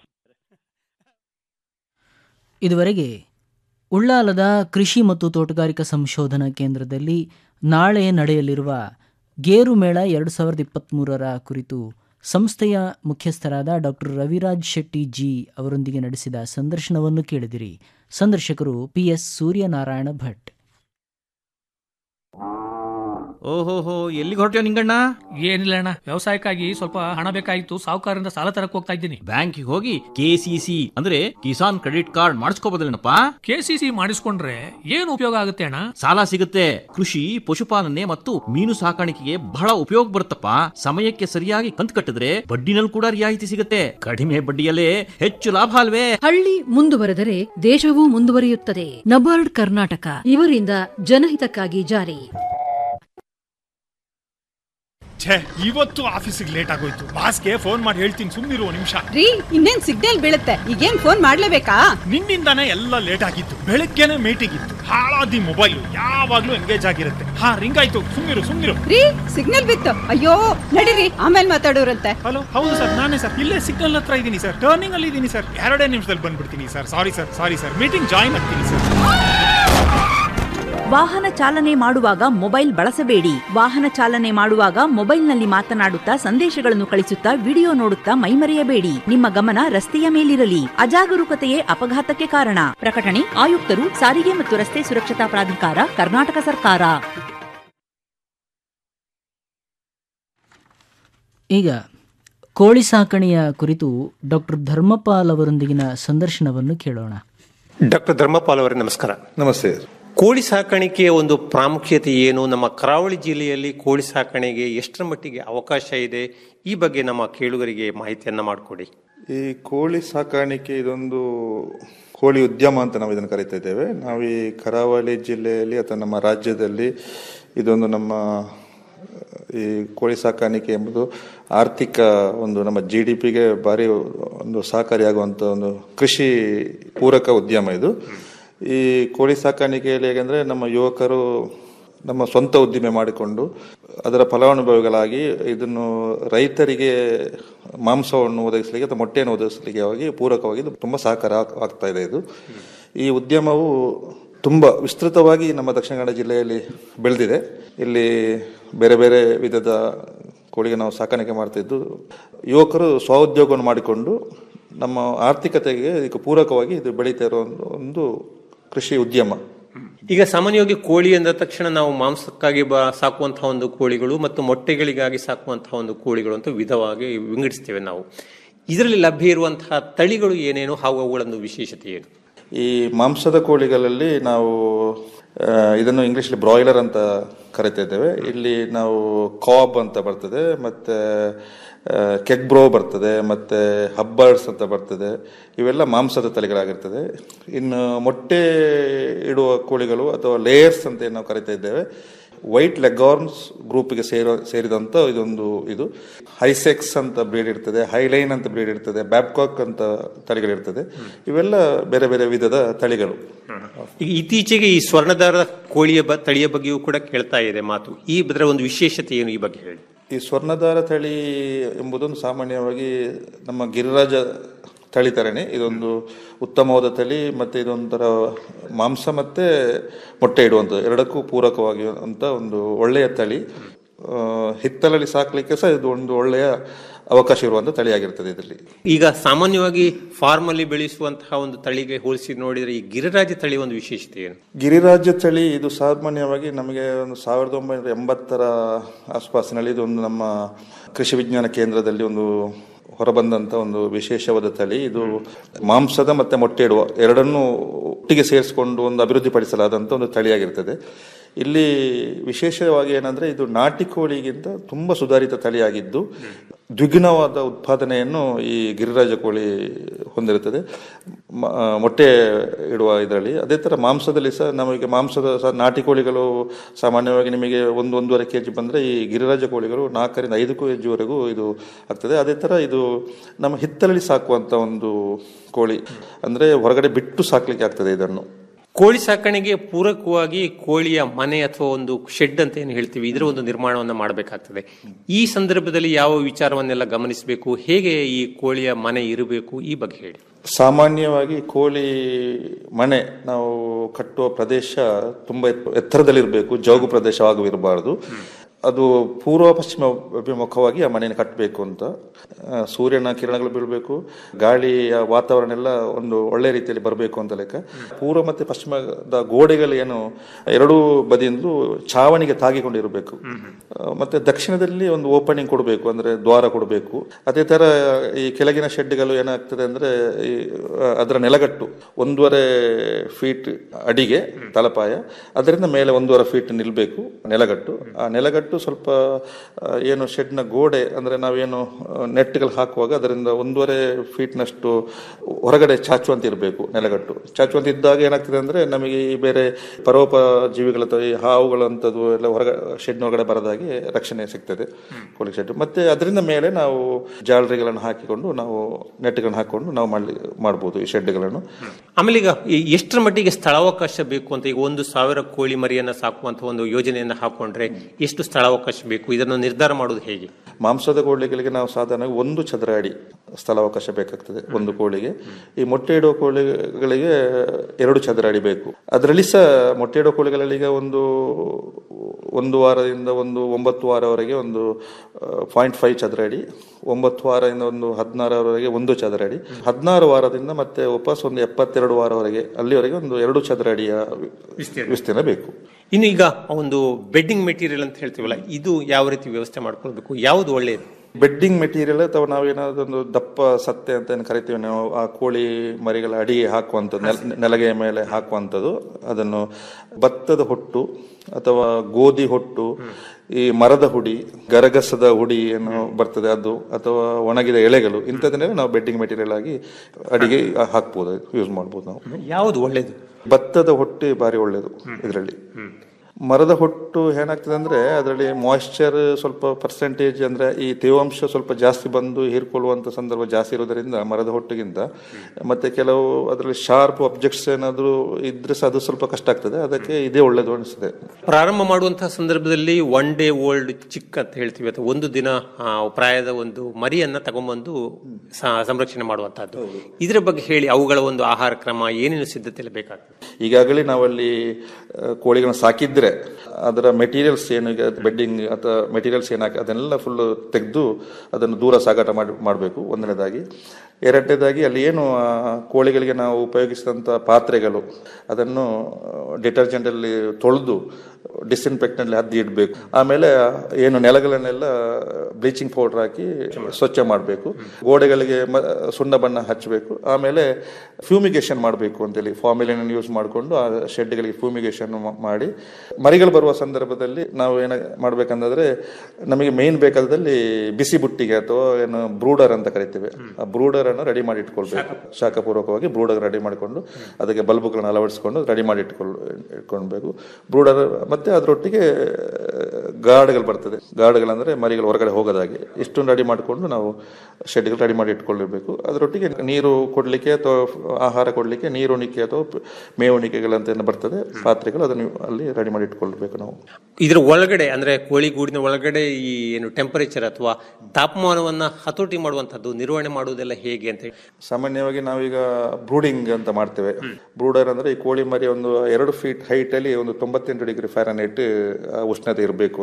Speaker 5: ಇದುವರೆಗೆ ಉಳ್ಳಾಲದ ಕೃಷಿ ಮತ್ತು ತೋಟಗಾರಿಕಾ ಸಂಶೋಧನಾ ಕೇಂದ್ರದಲ್ಲಿ ನಾಳೆ ನಡೆಯಲಿರುವ ಗೇರು ಮೇಳ ಎರಡು ಸಾವಿರದ ಇಪ್ಪತ್ತ್ಮೂರರ ಕುರಿತು ಸಂಸ್ಥೆಯ ಮುಖ್ಯಸ್ಥರಾದ ಡಾಕ್ಟರ್ ರವಿರಾಜ್ ಶೆಟ್ಟಿ ಜಿ ಅವರೊಂದಿಗೆ ನಡೆಸಿದ ಸಂದರ್ಶನವನ್ನು ಕೇಳಿದಿರಿ ಸಂದರ್ಶಕರು ಪಿ ಎಸ್ ಸೂರ್ಯನಾರಾಯಣ ಭಟ್
Speaker 14: ಓಹೋಹೋ ಎಲ್ಲಿಗೆ ಹೊರಟ್ಯೋ ನಿಂಗಣ್ಣ
Speaker 15: ಏನಿಲ್ಲ ಅಣ್ಣ ವ್ಯವಸಾಯಕ್ಕಾಗಿ ಸ್ವಲ್ಪ ಹಣ ಬೇಕಾಗಿತ್ತು ಸಾಹುಕಾರರಿಂದ ಸಾಲ ತರಕ್ ಹೋಗ್ತಾ ಇದ್ದೀನಿ
Speaker 14: ಬ್ಯಾಂಕಿಗೆ ಹೋಗಿ ಕೆಸಿಸಿ ಅಂದ್ರೆ ಕಿಸಾನ್ ಕ್ರೆಡಿಟ್ ಕಾರ್ಡ್ ಮಾಡಿಸ್ಕೋಬೋದಲ್ಲೇನಪ್ಪ
Speaker 15: ಕೆಸಿಸಿ ಮಾಡಿಸ್ಕೊಂಡ್ರೆ ಏನು ಉಪಯೋಗ ಆಗುತ್ತೆ ಅಣ್ಣ
Speaker 14: ಸಾಲ ಸಿಗುತ್ತೆ ಕೃಷಿ ಪಶುಪಾಲನೆ ಮತ್ತು ಮೀನು ಸಾಕಾಣಿಕೆಗೆ ಬಹಳ ಉಪಯೋಗ ಬರುತ್ತಪ್ಪ ಸಮಯಕ್ಕೆ ಸರಿಯಾಗಿ ಕಂತು ಕಟ್ಟಿದ್ರೆ ಬಡ್ಡಿನಲ್ಲಿ ಕೂಡ ರಿಯಾಯಿತಿ ಸಿಗುತ್ತೆ ಕಡಿಮೆ ಬಡ್ಡಿಯಲ್ಲೇ ಹೆಚ್ಚು ಲಾಭ ಅಲ್ವೇ
Speaker 16: ಹಳ್ಳಿ ಮುಂದುವರೆದರೆ ದೇಶವೂ ಮುಂದುವರಿಯುತ್ತದೆ ನಬಾರ್ಡ್ ಕರ್ನಾಟಕ ಇವರಿಂದ ಜನಹಿತಕ್ಕಾಗಿ ಜಾರಿ
Speaker 8: ಛೇ ಇವತ್ತು ಆಫೀಸಿಗೆ ಲೇಟ್ ಆಗೋಯ್ತು ಬಾಸ್ಗೆ ಫೋನ್ ಮಾಡಿ ಹೇಳ್ತೀನಿ ಸುಮ್ಮನಿರು ನಿಮಿಷ
Speaker 3: ರೀ ಇನ್ನೇನ್ ಸಿಗ್ನಲ್ ಬೀಳುತ್ತೆ ಈಗೇನ್ ಫೋನ್ ಮಾಡ್ಲೇಬೇಕಾ
Speaker 8: ನಿನ್ನಿಂದಾನೇ ಎಲ್ಲ ಲೇಟ್ ಆಗಿತ್ತು ಬೆಳಗ್ಗೆನೆ ಮೀಟಿಂಗ್ ಇತ್ತು ಹಾಳಾದಿ ಮೊಬೈಲ್ ಯಾವಾಗ್ಲೂ ಎಂಗೇಜ್ ಆಗಿರುತ್ತೆ ಹಾ ರಿಂಗ್ ಆಯ್ತು ಸುಮ್ಮನಿರು ಸುಮ್ಮನಿರು
Speaker 3: ರೀ ಸಿಗ್ನಲ್ ಬಿತ್ತು ಅಯ್ಯೋ ನಡೀರಿ ಆಮೇಲೆ ಮಾತಾಡೋರಂತೆ
Speaker 8: ಹಲೋ ಹೌದು ಸರ್ ನಾನೇ ಸರ್ ಇಲ್ಲೇ ಸಿಗ್ನಲ್ ಹತ್ರ ಇದ್ದೀನಿ ಸರ್ ಟರ್ನಿಂಗ್ ಅಲ್ಲಿ ಇದ್ದೀನಿ ಸರ್ ಎರಡೇ ನಿಮಿಷದಲ್ಲಿ ಬಂದ್ಬಿಡ್ತೀನಿ sir sorry sir sorry sir meeting join ಆಗ್ತೀನಿ ಸರ್
Speaker 9: ವಾಹನ ಚಾಲನೆ ಮಾಡುವಾಗ ಮೊಬೈಲ್ ಬಳಸಬೇಡಿ ವಾಹನ ಚಾಲನೆ ಮಾಡುವಾಗ ಮೊಬೈಲ್ನಲ್ಲಿ ಮಾತನಾಡುತ್ತಾ ಸಂದೇಶಗಳನ್ನು ಕಳಿಸುತ್ತಾ ವಿಡಿಯೋ ನೋಡುತ್ತಾ ಮೈಮರೆಯಬೇಡಿ ನಿಮ್ಮ ಗಮನ ರಸ್ತೆಯ ಮೇಲಿರಲಿ ಅಜಾಗರೂಕತೆಯೇ ಅಪಘಾತಕ್ಕೆ ಕಾರಣ ಪ್ರಕಟಣೆ ಆಯುಕ್ತರು ಸಾರಿಗೆ ಮತ್ತು ರಸ್ತೆ ಸುರಕ್ಷತಾ ಪ್ರಾಧಿಕಾರ ಕರ್ನಾಟಕ ಸರ್ಕಾರ
Speaker 5: ಈಗ ಕೋಳಿ ಸಾಕಣೆಯ ಕುರಿತು ಡಾಕ್ಟರ್ ಧರ್ಮಪಾಲ್ ಅವರೊಂದಿಗಿನ ಸಂದರ್ಶನವನ್ನು ಕೇಳೋಣ
Speaker 17: ಡಾಕ್ಟರ್ ಧರ್ಮಪಾಲ್ ಅವರೇ ನಮಸ್ಕಾರ
Speaker 18: ನಮಸ್ತೆ
Speaker 17: ಕೋಳಿ ಸಾಕಾಣಿಕೆಯ ಒಂದು ಪ್ರಾಮುಖ್ಯತೆ ಏನು ನಮ್ಮ ಕರಾವಳಿ ಜಿಲ್ಲೆಯಲ್ಲಿ ಕೋಳಿ ಸಾಕಾಣೆಗೆ ಎಷ್ಟರ ಮಟ್ಟಿಗೆ ಅವಕಾಶ ಇದೆ ಈ ಬಗ್ಗೆ ನಮ್ಮ ಕೇಳುಗರಿಗೆ ಮಾಹಿತಿಯನ್ನ ಮಾಡಿಕೊಡಿ
Speaker 18: ಈ ಕೋಳಿ ಸಾಕಾಣಿಕೆ ಇದೊಂದು ಕೋಳಿ ಉದ್ಯಮ ಅಂತ ನಾವು ಇದನ್ನು ಕರಿತಾ ಇದ್ದೇವೆ ನಾವು ಈ ಕರಾವಳಿ ಜಿಲ್ಲೆಯಲ್ಲಿ ಅಥವಾ ನಮ್ಮ ರಾಜ್ಯದಲ್ಲಿ ಇದೊಂದು ನಮ್ಮ ಈ ಕೋಳಿ ಸಾಕಾಣಿಕೆ ಎಂಬುದು ಆರ್ಥಿಕ ಒಂದು ನಮ್ಮ ಜಿ ಡಿ ಪಿಗೆ ಭಾರಿ ಒಂದು ಸಹಕಾರಿಯಾಗುವಂಥ ಒಂದು ಕೃಷಿ ಪೂರಕ ಉದ್ಯಮ ಇದು ಈ ಕೋಳಿ ಸಾಕಾಣಿಕೆಯಲ್ಲಿ ಹೇಗೆಂದರೆ ನಮ್ಮ ಯುವಕರು ನಮ್ಮ ಸ್ವಂತ ಉದ್ದಿಮೆ ಮಾಡಿಕೊಂಡು ಅದರ ಫಲಾನುಭವಿಗಳಾಗಿ ಇದನ್ನು ರೈತರಿಗೆ ಮಾಂಸವನ್ನು ಒದಗಿಸಲಿಕ್ಕೆ ಅಥವಾ ಮೊಟ್ಟೆಯನ್ನು ಒದಗಿಸಲಿಕ್ಕೆ ಆಗಿ ಪೂರಕವಾಗಿ ಇದು ತುಂಬ ಸಹಕಾರ ಆಗ್- ಆಗ್ತಾ ಇದೆ ಇದು ಈ ಉದ್ಯಮವು ತುಂಬ ವಿಸ್ತೃತವಾಗಿ ನಮ್ಮ ದಕ್ಷಿಣ ಕನ್ನಡ ಜಿಲ್ಲೆಯಲ್ಲಿ ಬೆಳೆದಿದೆ ಇಲ್ಲಿ ಬೇರೆ ಬೇರೆ ವಿಧದ ಕೋಳಿಗೆ ನಾವು ಸಾಕಾಣಿಕೆ ಮಾಡ್ತಿದ್ದು ಯುವಕರು ಸ್ವಉದ್ಯೋಗವನ್ನು ಮಾಡಿಕೊಂಡು ನಮ್ಮ ಆರ್ಥಿಕತೆಗೆ ಇದಕ್ಕೆ ಪೂರಕವಾಗಿ ಇದು ಬೆಳೀತಾ ಇರೋ ಒಂದು ಒಂದು ಕೃಷಿ ಉದ್ಯಮ
Speaker 17: ಈಗ ಸಾಮಾನ್ಯವಾಗಿ ಕೋಳಿ ಅಂದ ತಕ್ಷಣ ನಾವು ಮಾಂಸಕ್ಕಾಗಿ ಬ ಸಾಕುವಂತಹ ಒಂದು ಕೋಳಿಗಳು ಮತ್ತು ಮೊಟ್ಟೆಗಳಿಗಾಗಿ ಸಾಕುವಂತಹ ಒಂದು ಕೋಳಿಗಳು ಅಂತ ವಿಧವಾಗಿ ವಿಂಗಡಿಸ್ತೇವೆ ನಾವು ಇದರಲ್ಲಿ ಲಭ್ಯ ಇರುವಂತಹ ತಳಿಗಳು ಏನೇನು ಹಾಗೂ ಅವುಗಳ ಒಂದು ವಿಶೇಷತೆ ಏನು
Speaker 18: ಈ ಮಾಂಸದ ಕೋಳಿಗಳಲ್ಲಿ ನಾವು ಆ, ಇದನ್ನು ಇಂಗ್ಲಿಷಲ್ಲಿ ಬ್ರಾಯ್ಲರ್ ಅಂತ ಕರಿತಾ ಇದ್ದೇವೆ ಇಲ್ಲಿ ನಾವು ಕಾಬ್ ಅಂತ ಬರ್ತದೆ ಮತ್ತೆ ಕೆಗ್ ಬ್ರೋ ಬರ್ತದೆ ಮತ್ತೆ ಹಬ್ಬರ್ಡ್ಸ್ ಅಂತ ಬರ್ತದೆ ಇವೆಲ್ಲ ಮಾಂಸದ ತಳಿಗಳಾಗಿರ್ತದೆ ಇನ್ನು ಮೊಟ್ಟೆ ಇಡುವ ಕೋಳಿಗಳು ಅಥವಾ ಲೇಯರ್ಸ್ ಅಂತ ಏನು ನಾವು ಕರಿತಾ ಇದ್ದೇವೆ ವೈಟ್ ಲೆಗಾರ್ನ್ಸ್ ಗ್ರೂಪ್ಗೆ ಸೇರೋ ಸೇರಿದಂತ ಇದೊಂದು ಇದು ಹೈಸೆಕ್ಸ್ ಅಂತ ಬ್ರೀಡ್ ಇರ್ತದೆ ಹೈಲೈನ್ ಅಂತ ಬ್ರೀಡ್ ಇರ್ತದೆ ಬ್ಯಾಬ್ಕಾಕ್ ಅಂತ ತಳಿಗಳಿರ್ತದೆ ಇವೆಲ್ಲ ಬೇರೆ ಬೇರೆ ವಿಧದ ತಳಿಗಳು
Speaker 17: ಈಗ ಇತ್ತೀಚೆಗೆ ಈ ಸ್ವರ್ಣದಾರ ಕೋಳಿಯ ಬ ತಳಿಯ ಬಗ್ಗೆಯೂ ಕೂಡ ಕೇಳ್ತಾ ಇದೆ ಮಾತು ಈ ಇದರ ಒಂದು ವಿಶೇಷತೆ ಏನು ಈ ಬಗ್ಗೆ ಹೇಳಿ
Speaker 18: ಈ ಸ್ವರ್ಣದಾರ ತಳಿ ಎಂಬುದೊಂದು ಸಾಮಾನ್ಯವಾಗಿ ನಮ್ಮ ಗಿರಿರಾಜ ತಳಿ ತರನೇ ಇದೊಂದು ಉತ್ತಮವಾದ ತಳಿ ಮತ್ತೆ ಇದೊಂಥರ ಮಾಂಸ ಮತ್ತೆ ಮೊಟ್ಟೆ ಇಡುವಂಥದ್ದು ಎರಡಕ್ಕೂ ಪೂರಕವಾಗಿ ಅಂತ ಒಂದು ಒಳ್ಳೆಯ ತಳಿ ಆ, ಹಿತ್ತಲಲ್ಲಿ ಸಾಕಲಿಕ್ಕೆ ಸಹ ಇದು ಒಂದು ಒಳ್ಳೆಯ ಅವಕಾಶ ಇರುವಂಥ ತಳಿಯಾಗಿರ್ತದೆ ಇದರಲ್ಲಿ
Speaker 17: ಈಗ ಸಾಮಾನ್ಯವಾಗಿ ಫಾರ್ಮ್ ಅಲ್ಲಿ ಬೆಳೆಸುವಂತಹ ಒಂದು ತಳಿಗೆ ಹೋಲಿಸಿ ನೋಡಿದ್ರೆ ಈ ಗಿರಿರಾಜ ತಳಿ ಒಂದು ವಿಶೇಷತೆ ಏನು
Speaker 18: ಗಿರಿರಾಜ್ಯ ತಳಿ ಇದು ಸಾಮಾನ್ಯವಾಗಿ ನಮಗೆ ಒಂದು ಸಾವಿರದ ಒಂಬೈನೂರ ಎಂಬತ್ತರ ಆಸ್ಪಾಸಿನಲ್ಲಿ ಇದೊಂದು ನಮ್ಮ ಕೃಷಿ ವಿಜ್ಞಾನ ಕೇಂದ್ರದಲ್ಲಿ ಒಂದು ಹೊರಬಂದಂತ ಒಂದು ವಿಶೇಷವಾದ ತಳಿ ಇದು ಮಾಂಸದ ಮತ್ತೆ ಮೊಟ್ಟೆ ಇಡುವ ಎರಡನ್ನೂ ಒಟ್ಟಿಗೆ ಸೇರಿಸಿಕೊಂಡು ಒಂದು ಅಭಿವೃದ್ಧಿಪಡಿಸಲಾದಂಥ ಒಂದು ತಳಿಯಾಗಿರ್ತದೆ ಇಲ್ಲಿ ವಿಶೇಷವಾಗಿ ಏನಂದ್ರೆ ಇದು ನಾಟಿ ಕೋಳಿಗಿಂತ ತುಂಬಾ ಸುಧಾರಿತ ತಳಿಯಾಗಿದ್ದು ದ್ವಿಗುಣವಾದ ಉತ್ಪಾದನೆಯನ್ನು ಈ ಗಿರಿರಾಜ ಕೋಳಿ ಹೊಂದಿರುತ್ತದೆ ಮ- ಆ, ಮೊಟ್ಟೆ ಇಡುವ ಇದರಲ್ಲಿ ಅದೇ ತರ ಮಾಂಸದಲ್ಲಿ ಸಹ ನಮಗೆ ಮಾಂಸದ ಸಹ ನಾಟಿ ಕೋಳಿಗಳು ಸಾಮಾನ್ಯವಾಗಿ ನಿಮಗೆ ಒಂದು ಒಂದೂವರೆ ಕೆ ಜಿ ಬಂದರೆ ಈ ಗಿರಿರಾಜ ಕೋಳಿಗಳು ನಾಲ್ಕರಿಂದ ಐದು ಕೆ ಜಿವರೆಗೂ ಇದು ಆಗ್ತದೆ ಅದೇ ಥರ ಇದು ನಮ್ಮ ಹಿತ್ತಲಲ್ಲಿ ಸಾಕುವಂಥ ಒಂದು ಕೋಳಿ ಅಂದರೆ ಹೊರಗಡೆ ಬಿಟ್ಟು ಸಾಕಲಿಕ್ಕೆ ಆಗ್ತದೆ ಇದನ್ನು
Speaker 17: ಕೋಳಿ ಸಾಕಣೆಗೆ ಪೂರಕವಾಗಿ ಕೋಳಿಯ ಮನೆ ಅಥವಾ ಒಂದು ಶೆಡ್ ಅಂತ ಏನು ಹೇಳ್ತೀವಿ ಇದರ ಒಂದು ನಿರ್ಮಾಣವನ್ನು ಮಾಡಬೇಕಾಗ್ತದೆ ಈ ಸಂದರ್ಭದಲ್ಲಿ ಯಾವ ವಿಚಾರವನ್ನೆಲ್ಲ ಗಮನಿಸಬೇಕು ಹೇಗೆ ಈ ಕೋಳಿಯ ಮನೆ ಇರಬೇಕು ಈ ಬಗ್ಗೆ ಹೇಳಿ
Speaker 18: ಸಾಮಾನ್ಯವಾಗಿ ಕೋಳಿ ಮನೆ ನಾವು ಕಟ್ಟುವ ಪ್ರದೇಶ ತುಂಬ ಎತ್- ಎತ್ತರದಲ್ಲಿರಬೇಕು ಜೌಗು ಪ್ರದೇಶವಾಗಿರಬಾರದು ಅದು ಪೂರ್ವ ಪಶ್ಚಿಮ ಅಭಿಮುಖವಾಗಿ ಆ ಮನೆಯನ್ನು ಕಟ್ಟಬೇಕು ಅಂತ ಆ, ಸೂರ್ಯನ ಕಿರಣಗಳು ಬೀಳಬೇಕು ಗಾಳಿಯ ವಾತಾವರಣ ಎಲ್ಲ ಒಂದು ಒಳ್ಳೆ ರೀತಿಯಲ್ಲಿ ಬರಬೇಕು ಅಂತ ಲೆಕ್ಕ ಪೂರ್ವ ಮತ್ತು ಪಶ್ಚಿಮದ ಗೋಡೆಗಳು ಏನು ಎರಡೂ ಬದಿಯಿಂದಲೂ ಚಾವಣಿಗೆ ತಾಗಿಕೊಂಡಿರಬೇಕು ಆ, ಮತ್ತೆ ದಕ್ಷಿಣದಲ್ಲಿ ಒಂದು ಓಪನಿಂಗ್ ಕೊಡಬೇಕು ಅಂದ್ರೆ ದ್ವಾರ ಕೊಡಬೇಕು ಅದೇ ತರ ಈ ಕೆಳಗಿನ ಶೆಡ್ಗಳು ಏನಾಗ್ತದೆ ಅಂದ್ರೆ ಈ ಆ, ಅದರ ನೆಲಗಟ್ಟು ಒಂದೂವರೆ ಫೀಟ್ ಅಡಿಗೆ ತಳಪಾಯ ಅದರಿಂದ ಮೇಲೆ ಒಂದೂವರೆ ಫೀಟ್ ನಿಲ್ಬೇಕು ನೆಲಗಟ್ಟು ಆ ನೆಲಗಟ್ಟು ಸ್ವಲ್ಪ ಆ, ಏನು ಶೆಡ್ನ ಗೋಡೆ ಅಂದ್ರೆ ನಾವೇನು ನೆಟ್ಗಳು ಹಾಕುವಾಗ ಅದರಿಂದ ಒಂದೂವರೆ ಫೀಟ್ನಷ್ಟು ಹೊರಗಡೆ ಚಾಚುವಂತ ಇರಬೇಕು ನೆಲಗಟ್ಟು ಚಾಚುವಂತ ಇದ್ದಾಗ ಏನಾಗ್ತದೆ ಅಂದ್ರೆ ನಮಗೆ ಈ ಬೇರೆ ಪರೋಪ ಜೀವಿಗಳ ಅಥವಾ ಈ ಹಾವುಗಳಂಥದ್ದು ಎಲ್ಲ ಹೊರಗ ಶೆಡ್ ಒಳಗಡೆ ಬರದಾಗಿ ರಕ್ಷಣೆ ಸಿಗ್ತದೆ ಕೋಳಿ ಶೆಡ್ ಮತ್ತೆ ಅದರಿಂದ ಮೇಲೆ ನಾವು ಜಾಲರಿಗಳನ್ನು ಹಾಕಿಕೊಂಡು ನಾವು ನೆಟ್ಗಳನ್ನು ಹಾಕಿಕೊಂಡು ನಾವು ಮಾಡ್ಲಿ ಮಾಡ್ಬೋದು ಈ ಶೆಡ್ಗಳನ್ನು
Speaker 17: ಆಮೇಲೆ ಈಗ ಈ ಎಷ್ಟರ ಮಟ್ಟಿಗೆ ಸ್ಥಳಾವಕಾಶ ಬೇಕು ಅಂತ ಈಗ ಒಂದು ಸಾವಿರ ಕೋಳಿ ಮರಿಯನ್ನ ಸಾಕುವಂತ ಒಂದು ಯೋಜನೆಯನ್ನ ಹಾಕೊಂಡ್ರೆ ಎಷ್ಟು ಸ್ಥಳಾವಕಾಶ ಬೇಕು ಇದನ್ನು ನಿರ್ಧಾರ ಮಾಡೋದು ಹೇಗೆ
Speaker 18: ಮಾಂಸದ ಕೋಳಿಗಳಿಗೆ ನಾವು ಸಾಧಾರಣ ಒಂದು ಚದರ ಅಡಿ ಸ್ಥಳಾವಕಾಶ ಬೇಕಾಗ್ತದೆ ಒಂದು ಕೋಳಿಗೆ ಈ ಮೊಟ್ಟೆ ಇಡುವ ಕೋಳಿಗಳಿಗೆ ಎರಡು ಚದರ ಅಡಿ ಬೇಕು ಅದರಲ್ಲಿ ಸಹ ಮೊಟ್ಟೆ ಇಡುವ ಕೋಳಿಗಳಲ್ಲಿ ಈಗ ಒಂದು ಒಂದು ವಾರದಿಂದ ಒಂದು ಒಂಬತ್ತು ವಾರವರೆಗೆ ಒಂದು ಪಾಯಿಂಟ್ ಫೈವ್ ಚದರ ಅಡಿ ಒಂಬತ್ತು ವಾರದಿಂದ ಒಂದು ಹದಿನಾರವರೆಗೆ ಒಂದು ಚದರ ಅಡಿ ಹದಿನಾರು ವಾರದಿಂದ ಮತ್ತೆ ವಾಪಸ್ ಒಂದು ಎಪ್ಪತ್ತೆರಡು ವಾರವರೆಗೆ ಅಲ್ಲಿವರೆಗೆ ಒಂದು ಎರಡು ಚದರ ಅಡಿಯ ವಿಸ್ತೀರ್ಣ ಬೇಕು
Speaker 17: ಇನ್ನು ಈಗ ಒಂದು ಬೆಡ್ಡಿಂಗ್ ಮೆಟೀರಿಯಲ್ ಅಂತ ಹೇಳ್ತೀವಲ್ಲ ಇದು ಯಾವ ರೀತಿ ವ್ಯವಸ್ಥೆ ಮಾಡ್ಕೊಳ್ಬೇಕು ಯಾವುದು ಒಳ್ಳೆಯದು
Speaker 18: ಬೆಡ್ಡಿಂಗ್ ಮೆಟೀರಿಯಲ್ ಅಥವಾ ನಾವೇನಾದ್ರು ಒಂದು ದಪ್ಪ ಸತ್ತೆ ಅಂತ ಏನು ಕರಿತೀವಿ ನಾವು ಆ ಕೋಳಿ ಮರಿಗಳ ಅಡಿಗೆ ಹಾಕುವಂಥದ್ದು ನೆಲ- ನೆಲಗೆಯ ಮೇಲೆ ಹಾಕುವಂಥದ್ದು ಅದನ್ನು ಭತ್ತದ ಹೊಟ್ಟು ಅಥವಾ ಗೋಧಿ ಹೊಟ್ಟು ಈ ಮರದ ಹುಡಿ ಗರಗಸದ ಹುಡಿ ಏನು ಬರ್ತದೆ ಅದು ಅಥವಾ ಒಣಗಿದ ಎಳೆಗಳು ಇಂಥದನ್ನೆಲ್ಲ ನಾವು ಬೆಡ್ಡಿಂಗ್ ಮೆಟೀರಿಯಲ್ ಆಗಿ ಅಡಿಗೆ ಹಾಕ್ಬೋದು ಯೂಸ್ ಮಾಡ್ಬೋದು ನಾವು
Speaker 17: ಯಾವುದು ಒಳ್ಳೇದು
Speaker 18: ಭತ್ತದ ಹೊಟ್ಟೆ ಬಾರಿ ಒಳ್ಳೇದು ಇದರಲ್ಲಿ ಮರದ ಹೊಟ್ಟು ಏನಾಗ್ತದೆ ಅಂದ್ರೆ ಅದರಲ್ಲಿ ಮಾಯಿಶ್ಚರ್ ಸ್ವಲ್ಪ ಪರ್ಸೆಂಟೇಜ್ ಅಂದ್ರೆ ಈ ತೇವಾಂಶ ಸ್ವಲ್ಪ ಜಾಸ್ತಿ ಬಂದು ಹೀರ್ಕೊಳ್ಳುವಂತ ಸಂದರ್ಭ ಜಾಸ್ತಿ ಇರೋದರಿಂದ ಮರದ ಹೊಟ್ಟಿಗಿಂತ ಮತ್ತೆ ಕೆಲವು ಅದರಲ್ಲಿ ಶಾರ್ಪ್ ಅಬ್ಜೆಕ್ಟ್ಸ್ ಏನಾದ್ರು ಇದ್ರೆ ಸಹ ಅದು ಸ್ವಲ್ಪ ಕಷ್ಟ ಆಗ್ತದೆ ಅದಕ್ಕೆ ಇದೇ ಒಳ್ಳೇದು ಅನಿಸ್ತದೆ
Speaker 17: ಪ್ರಾರಂಭ ಮಾಡುವಂತಹ ಸಂದರ್ಭದಲ್ಲಿ ಒನ್ ಡೇ ಓಲ್ಡ್ ಚಿಕ್ ಅಂತ ಹೇಳ್ತೀವಿ ಅಥವಾ ಒಂದು ದಿನ ಆ, ಪ್ರಾಯದ ಒಂದು ಮರಿಯನ್ನ ತಗೊಂಬಂದು ಸ- ಸಂರಕ್ಷಣೆ ಮಾಡುವಂತಹದ್ದು ಇದರ ಬಗ್ಗೆ ಹೇಳಿ ಅವುಗಳ ಒಂದು ಆಹಾರ ಕ್ರಮ ಏನೇನು ಸಿದ್ಧತೆ ಎಲ್ಲ ಬೇಕಾಗ್ತದೆ
Speaker 18: ಈಗಾಗಲೇ ನಾವಲ್ಲಿ ಆ, ಕೋಳಿಗಳನ್ನ ಸಾಕಿದ್ರೆ ಅದರ ಮೆಟೀರಿಯಲ್ಸ್ ಏನು ಈಗ ಬೆಡ್ಡಿಂಗ್ ಅಥವಾ ಮೆಟೀರಿಯಲ್ಸ್ ಏನಾಗಿ ಅದನ್ನೆಲ್ಲ ಫುಲ್ ತೆಗೆದು ಅದನ್ನು ದೂರ ಸಾಗಾಟ ಮಾಡಿ ಮಾಡಬೇಕು ಒಂದನೇದಾಗಿ ಎರಡನೇದಾಗಿ ಅಲ್ಲಿ ಏನು ಆ, ಕೋಳಿಗಳಿಗೆ ನಾವು ಉಪಯೋಗಿಸಿದಂಥ ಪಾತ್ರೆಗಳು ಅದನ್ನು ಡಿಟರ್ಜೆಂಟ್ ಅಲ್ಲಿ ತೊಳೆದು ಡಿಸ್ಇನ್ಫೆಕ್ಟ್ ನಲ್ಲಿ ಹದ್ದಿ ಇಡಬೇಕು ಆಮೇಲೆ ಏನು ನೆಲಗಳನ್ನೆಲ್ಲ ಬ್ಲೀಚಿಂಗ್ ಪೌಡರ್ ಹಾಕಿ ಸ್ವಚ್ಛ ಮಾಡಬೇಕು ಗೋಡೆಗಳಿಗೆ ಮ- ಸುಣ್ಣ ಬಣ್ಣ ಹಚ್ಚಬೇಕು ಆಮೇಲೆ ಫ್ಯೂಮಿಗೇಷನ್ ಮಾಡಬೇಕು ಅಂತೇಳಿ ಫಾರ್ಮಿಲಿನ್ ಯೂಸ್ ಮಾಡಿಕೊಂಡು ಆ ಶೆಡ್ಗಳಿಗೆ ಫ್ಯೂಮಿಗೇಷನ್ ಮಾಡಿ ಮರಿಗಳು ಬರುವ ಸಂದರ್ಭದಲ್ಲಿ ನಾವು ಏನ ಮಾಡ್ಬೇಕಂದ್ರೆ ನಮಗೆ ಮೇನ್ ಬೇಕಾದಲ್ಲಿ ಬಿಸಿ ಬುಟ್ಟಿಗೆ ಅಥವಾ ಏನು ಬ್ರೂಡರ್ ಅಂತ ಕರಿತೀವಿ ಆ ಬ್ರೂಡರ್ ಅನ್ನು ರೆಡಿ ಮಾಡಿ ಇಟ್ಕೊಳ್ಬೇಕು ಶಾಖಪೂರ್ವಕವಾಗಿ ಬ್ರೂಡರ್ ರೆಡಿ ಮಾಡಿಕೊಂಡು ಅದಕ್ಕೆ ಬಲ್ಬುಗಳನ್ನು ಅಳವಡಿಸಿಕೊಂಡು ರೆಡಿ ಮಾಡಿ ಇಟ್ಕೊಳ್ ಇಟ್ಕೊಳ್ಬೇಕು ಬ್ರೂಡರ್ ಮತ್ತೆ ಅದರೊಟ್ಟಿಗೆ ಗಾರ್ಡ್ಗಳು ಬರ್ತದೆ ಗಾರ್ಡ್ಗಳಂದ್ರೆ ಮರಿಗಳು ಹೊರಗಡೆ ಹೋಗೋದಾಗಿ ಇಷ್ಟನ್ನು ರೆಡಿ ಮಾಡಿಕೊಂಡು ನಾವು ಶೆಡ್ಗಳು ರೆಡಿ ಮಾಡಿ ಇಟ್ಕೊಂಡಿರ್ಬೇಕು ಅದರೊಟ್ಟಿಗೆ ನೀರು ಕೊಡ್ಲಿಕ್ಕೆ ಅಥವಾ ಆಹಾರ ಕೊಡ್ಲಿಕ್ಕೆ ನೀರುಣಿಕೆ ಅಥವಾ ಮೇವುಣಿಕೆಗಳಂತ ಏನು ಬರ್ತದೆ ಪಾತ್ರೆಗಳು ಅದನ್ನು ಅಲ್ಲಿ ರೆಡಿ ಮಾಡಿ ಇಟ್ಕೊಳ್ಬೇಕು ನಾವು
Speaker 17: ಇದರ ಒಳಗಡೆ ಅಂದ್ರೆ ಕೋಳಿ ಗೂಡಿನ ಒಳಗಡೆ ಈ ಏನು ಟೆಂಪರೇಚರ್ ಅಥವಾ ತಾಪಮಾನವನ್ನ ಹತೋಟಿ ಮಾಡುವಂತದ್ದು ನಿರ್ವಹಣೆ ಮಾಡುವುದೆಲ್ಲ ಹೇಗೆ ಅಂತ ಹೇಳಿ
Speaker 18: ಸಾಮಾನ್ಯವಾಗಿ ನಾವೀಗ ಬ್ರೂಡಿಂಗ್ ಅಂತ ಮಾಡ್ತೇವೆ ಬ್ರೂಡರ್ ಅಂದ್ರೆ ಈ ಕೋಳಿ ಮರಿ ಒಂದು ಎರಡು ಫೀಟ್ ಹೈಟ್ ಅಲ್ಲಿ ಒಂದು ತೊಂಬತ್ತೆಂಟು ಡಿಗ್ರಿ ಫ್ಯಾರನೈಟ್ ಉಷ್ಣತೆ ಇರಬೇಕು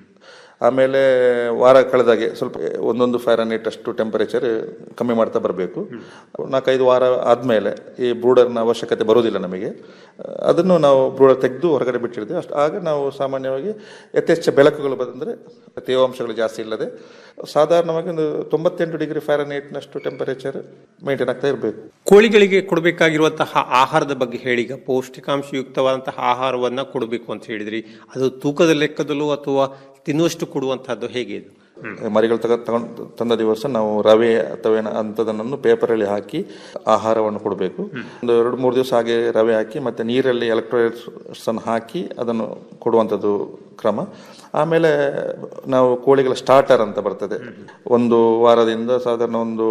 Speaker 18: ಆಮೇಲೆ ವಾರ ಕಳೆದಾಗೆ ಸ್ವಲ್ಪ ಒಂದೊಂದು ಫ್ಯಾರನೈಟ್ ಅಷ್ಟು ಟೆಂಪರೇಚರ್ ಕಮ್ಮಿ ಮಾಡ್ತಾ ಬರಬೇಕು ನಾಲ್ಕೈದು ವಾರ ಆದ್ಮೇಲೆ ಈ ಬ್ರೂಡರ್ನ ಅವಶ್ಯಕತೆ ಬರೋದಿಲ್ಲ ನಮಗೆ ಅದನ್ನು ನಾವು ಬ್ರೂಡರ್ ತೆಗೆದು ಹೊರಗಡೆ ಬಿಟ್ಟಿರ್ತೀವಿ ಅಷ್ಟು ಆಗ ನಾವು ಸಾಮಾನ್ಯವಾಗಿ ಯಥೇಚ್ಛ ಬೆಳಕುಗಳು ಬಂದರೆ ತೇವಾಂಶಗಳು ಜಾಸ್ತಿ ಇಲ್ಲದೆ ಸಾಧಾರಣವಾಗಿ ಒಂದು ತೊಂಬತ್ತೆಂಟು ಡಿಗ್ರಿ ಫ್ಯಾರನೈಟ್ನಷ್ಟು ಟೆಂಪರೇಚರ್ ಮೇಂಟೈನ್ ಆಗ್ತಾ ಇರಬೇಕು
Speaker 17: ಕೋಳಿಗಳಿಗೆ ಕೊಡಬೇಕಾಗಿರುವಂತಹ ಆಹಾರದ ಬಗ್ಗೆ ಹೇಳಿ ಈಗ ಪೌಷ್ಟಿಕಾಂಶಯುಕ್ತವಾದಂತಹ ಆಹಾರವನ್ನ ಕೊಡಬೇಕು ಅಂತ ಹೇಳಿದ್ರಿ ಅದು ತೂಕದ ಲೆಕ್ಕದಲ್ಲೂ ಅಥವಾ ತಿನ್ನುವಷ್ಟು ಕೊಡುವಂತಹದ್ದು ಹೇಗೆ ಇದು
Speaker 18: ಮರಿಗಳು ತಗ ತಗೊಂಡು ತಂದ ದಿವಸ ನಾವು ರವೆ ಅಥವಾ ಏನ ಅಂಥದನ್ನು ಪೇಪರಲ್ಲಿ ಹಾಕಿ ಆಹಾರವನ್ನು ಕೊಡಬೇಕು ಒಂದು ಎರಡು ಮೂರು ದಿವಸ ಹಾಗೆ ರವೆ ಹಾಕಿ ಮತ್ತೆ ನೀರಲ್ಲಿ ಎಲೆಕ್ಟ್ರೋಲೈಟ್ಸ್ ಅನ್ನು ಹಾಕಿ ಅದನ್ನು ಕೊಡುವಂಥದ್ದು ಕ್ರಮ ಆಮೇಲೆ ನಾವು ಕೋಳಿಗಳ ಸ್ಟಾರ್ಟರ್ ಅಂತ ಬರ್ತದೆ ಒಂದು ವಾರದಿಂದ ಸಾಧಾರಣ ಒಂದು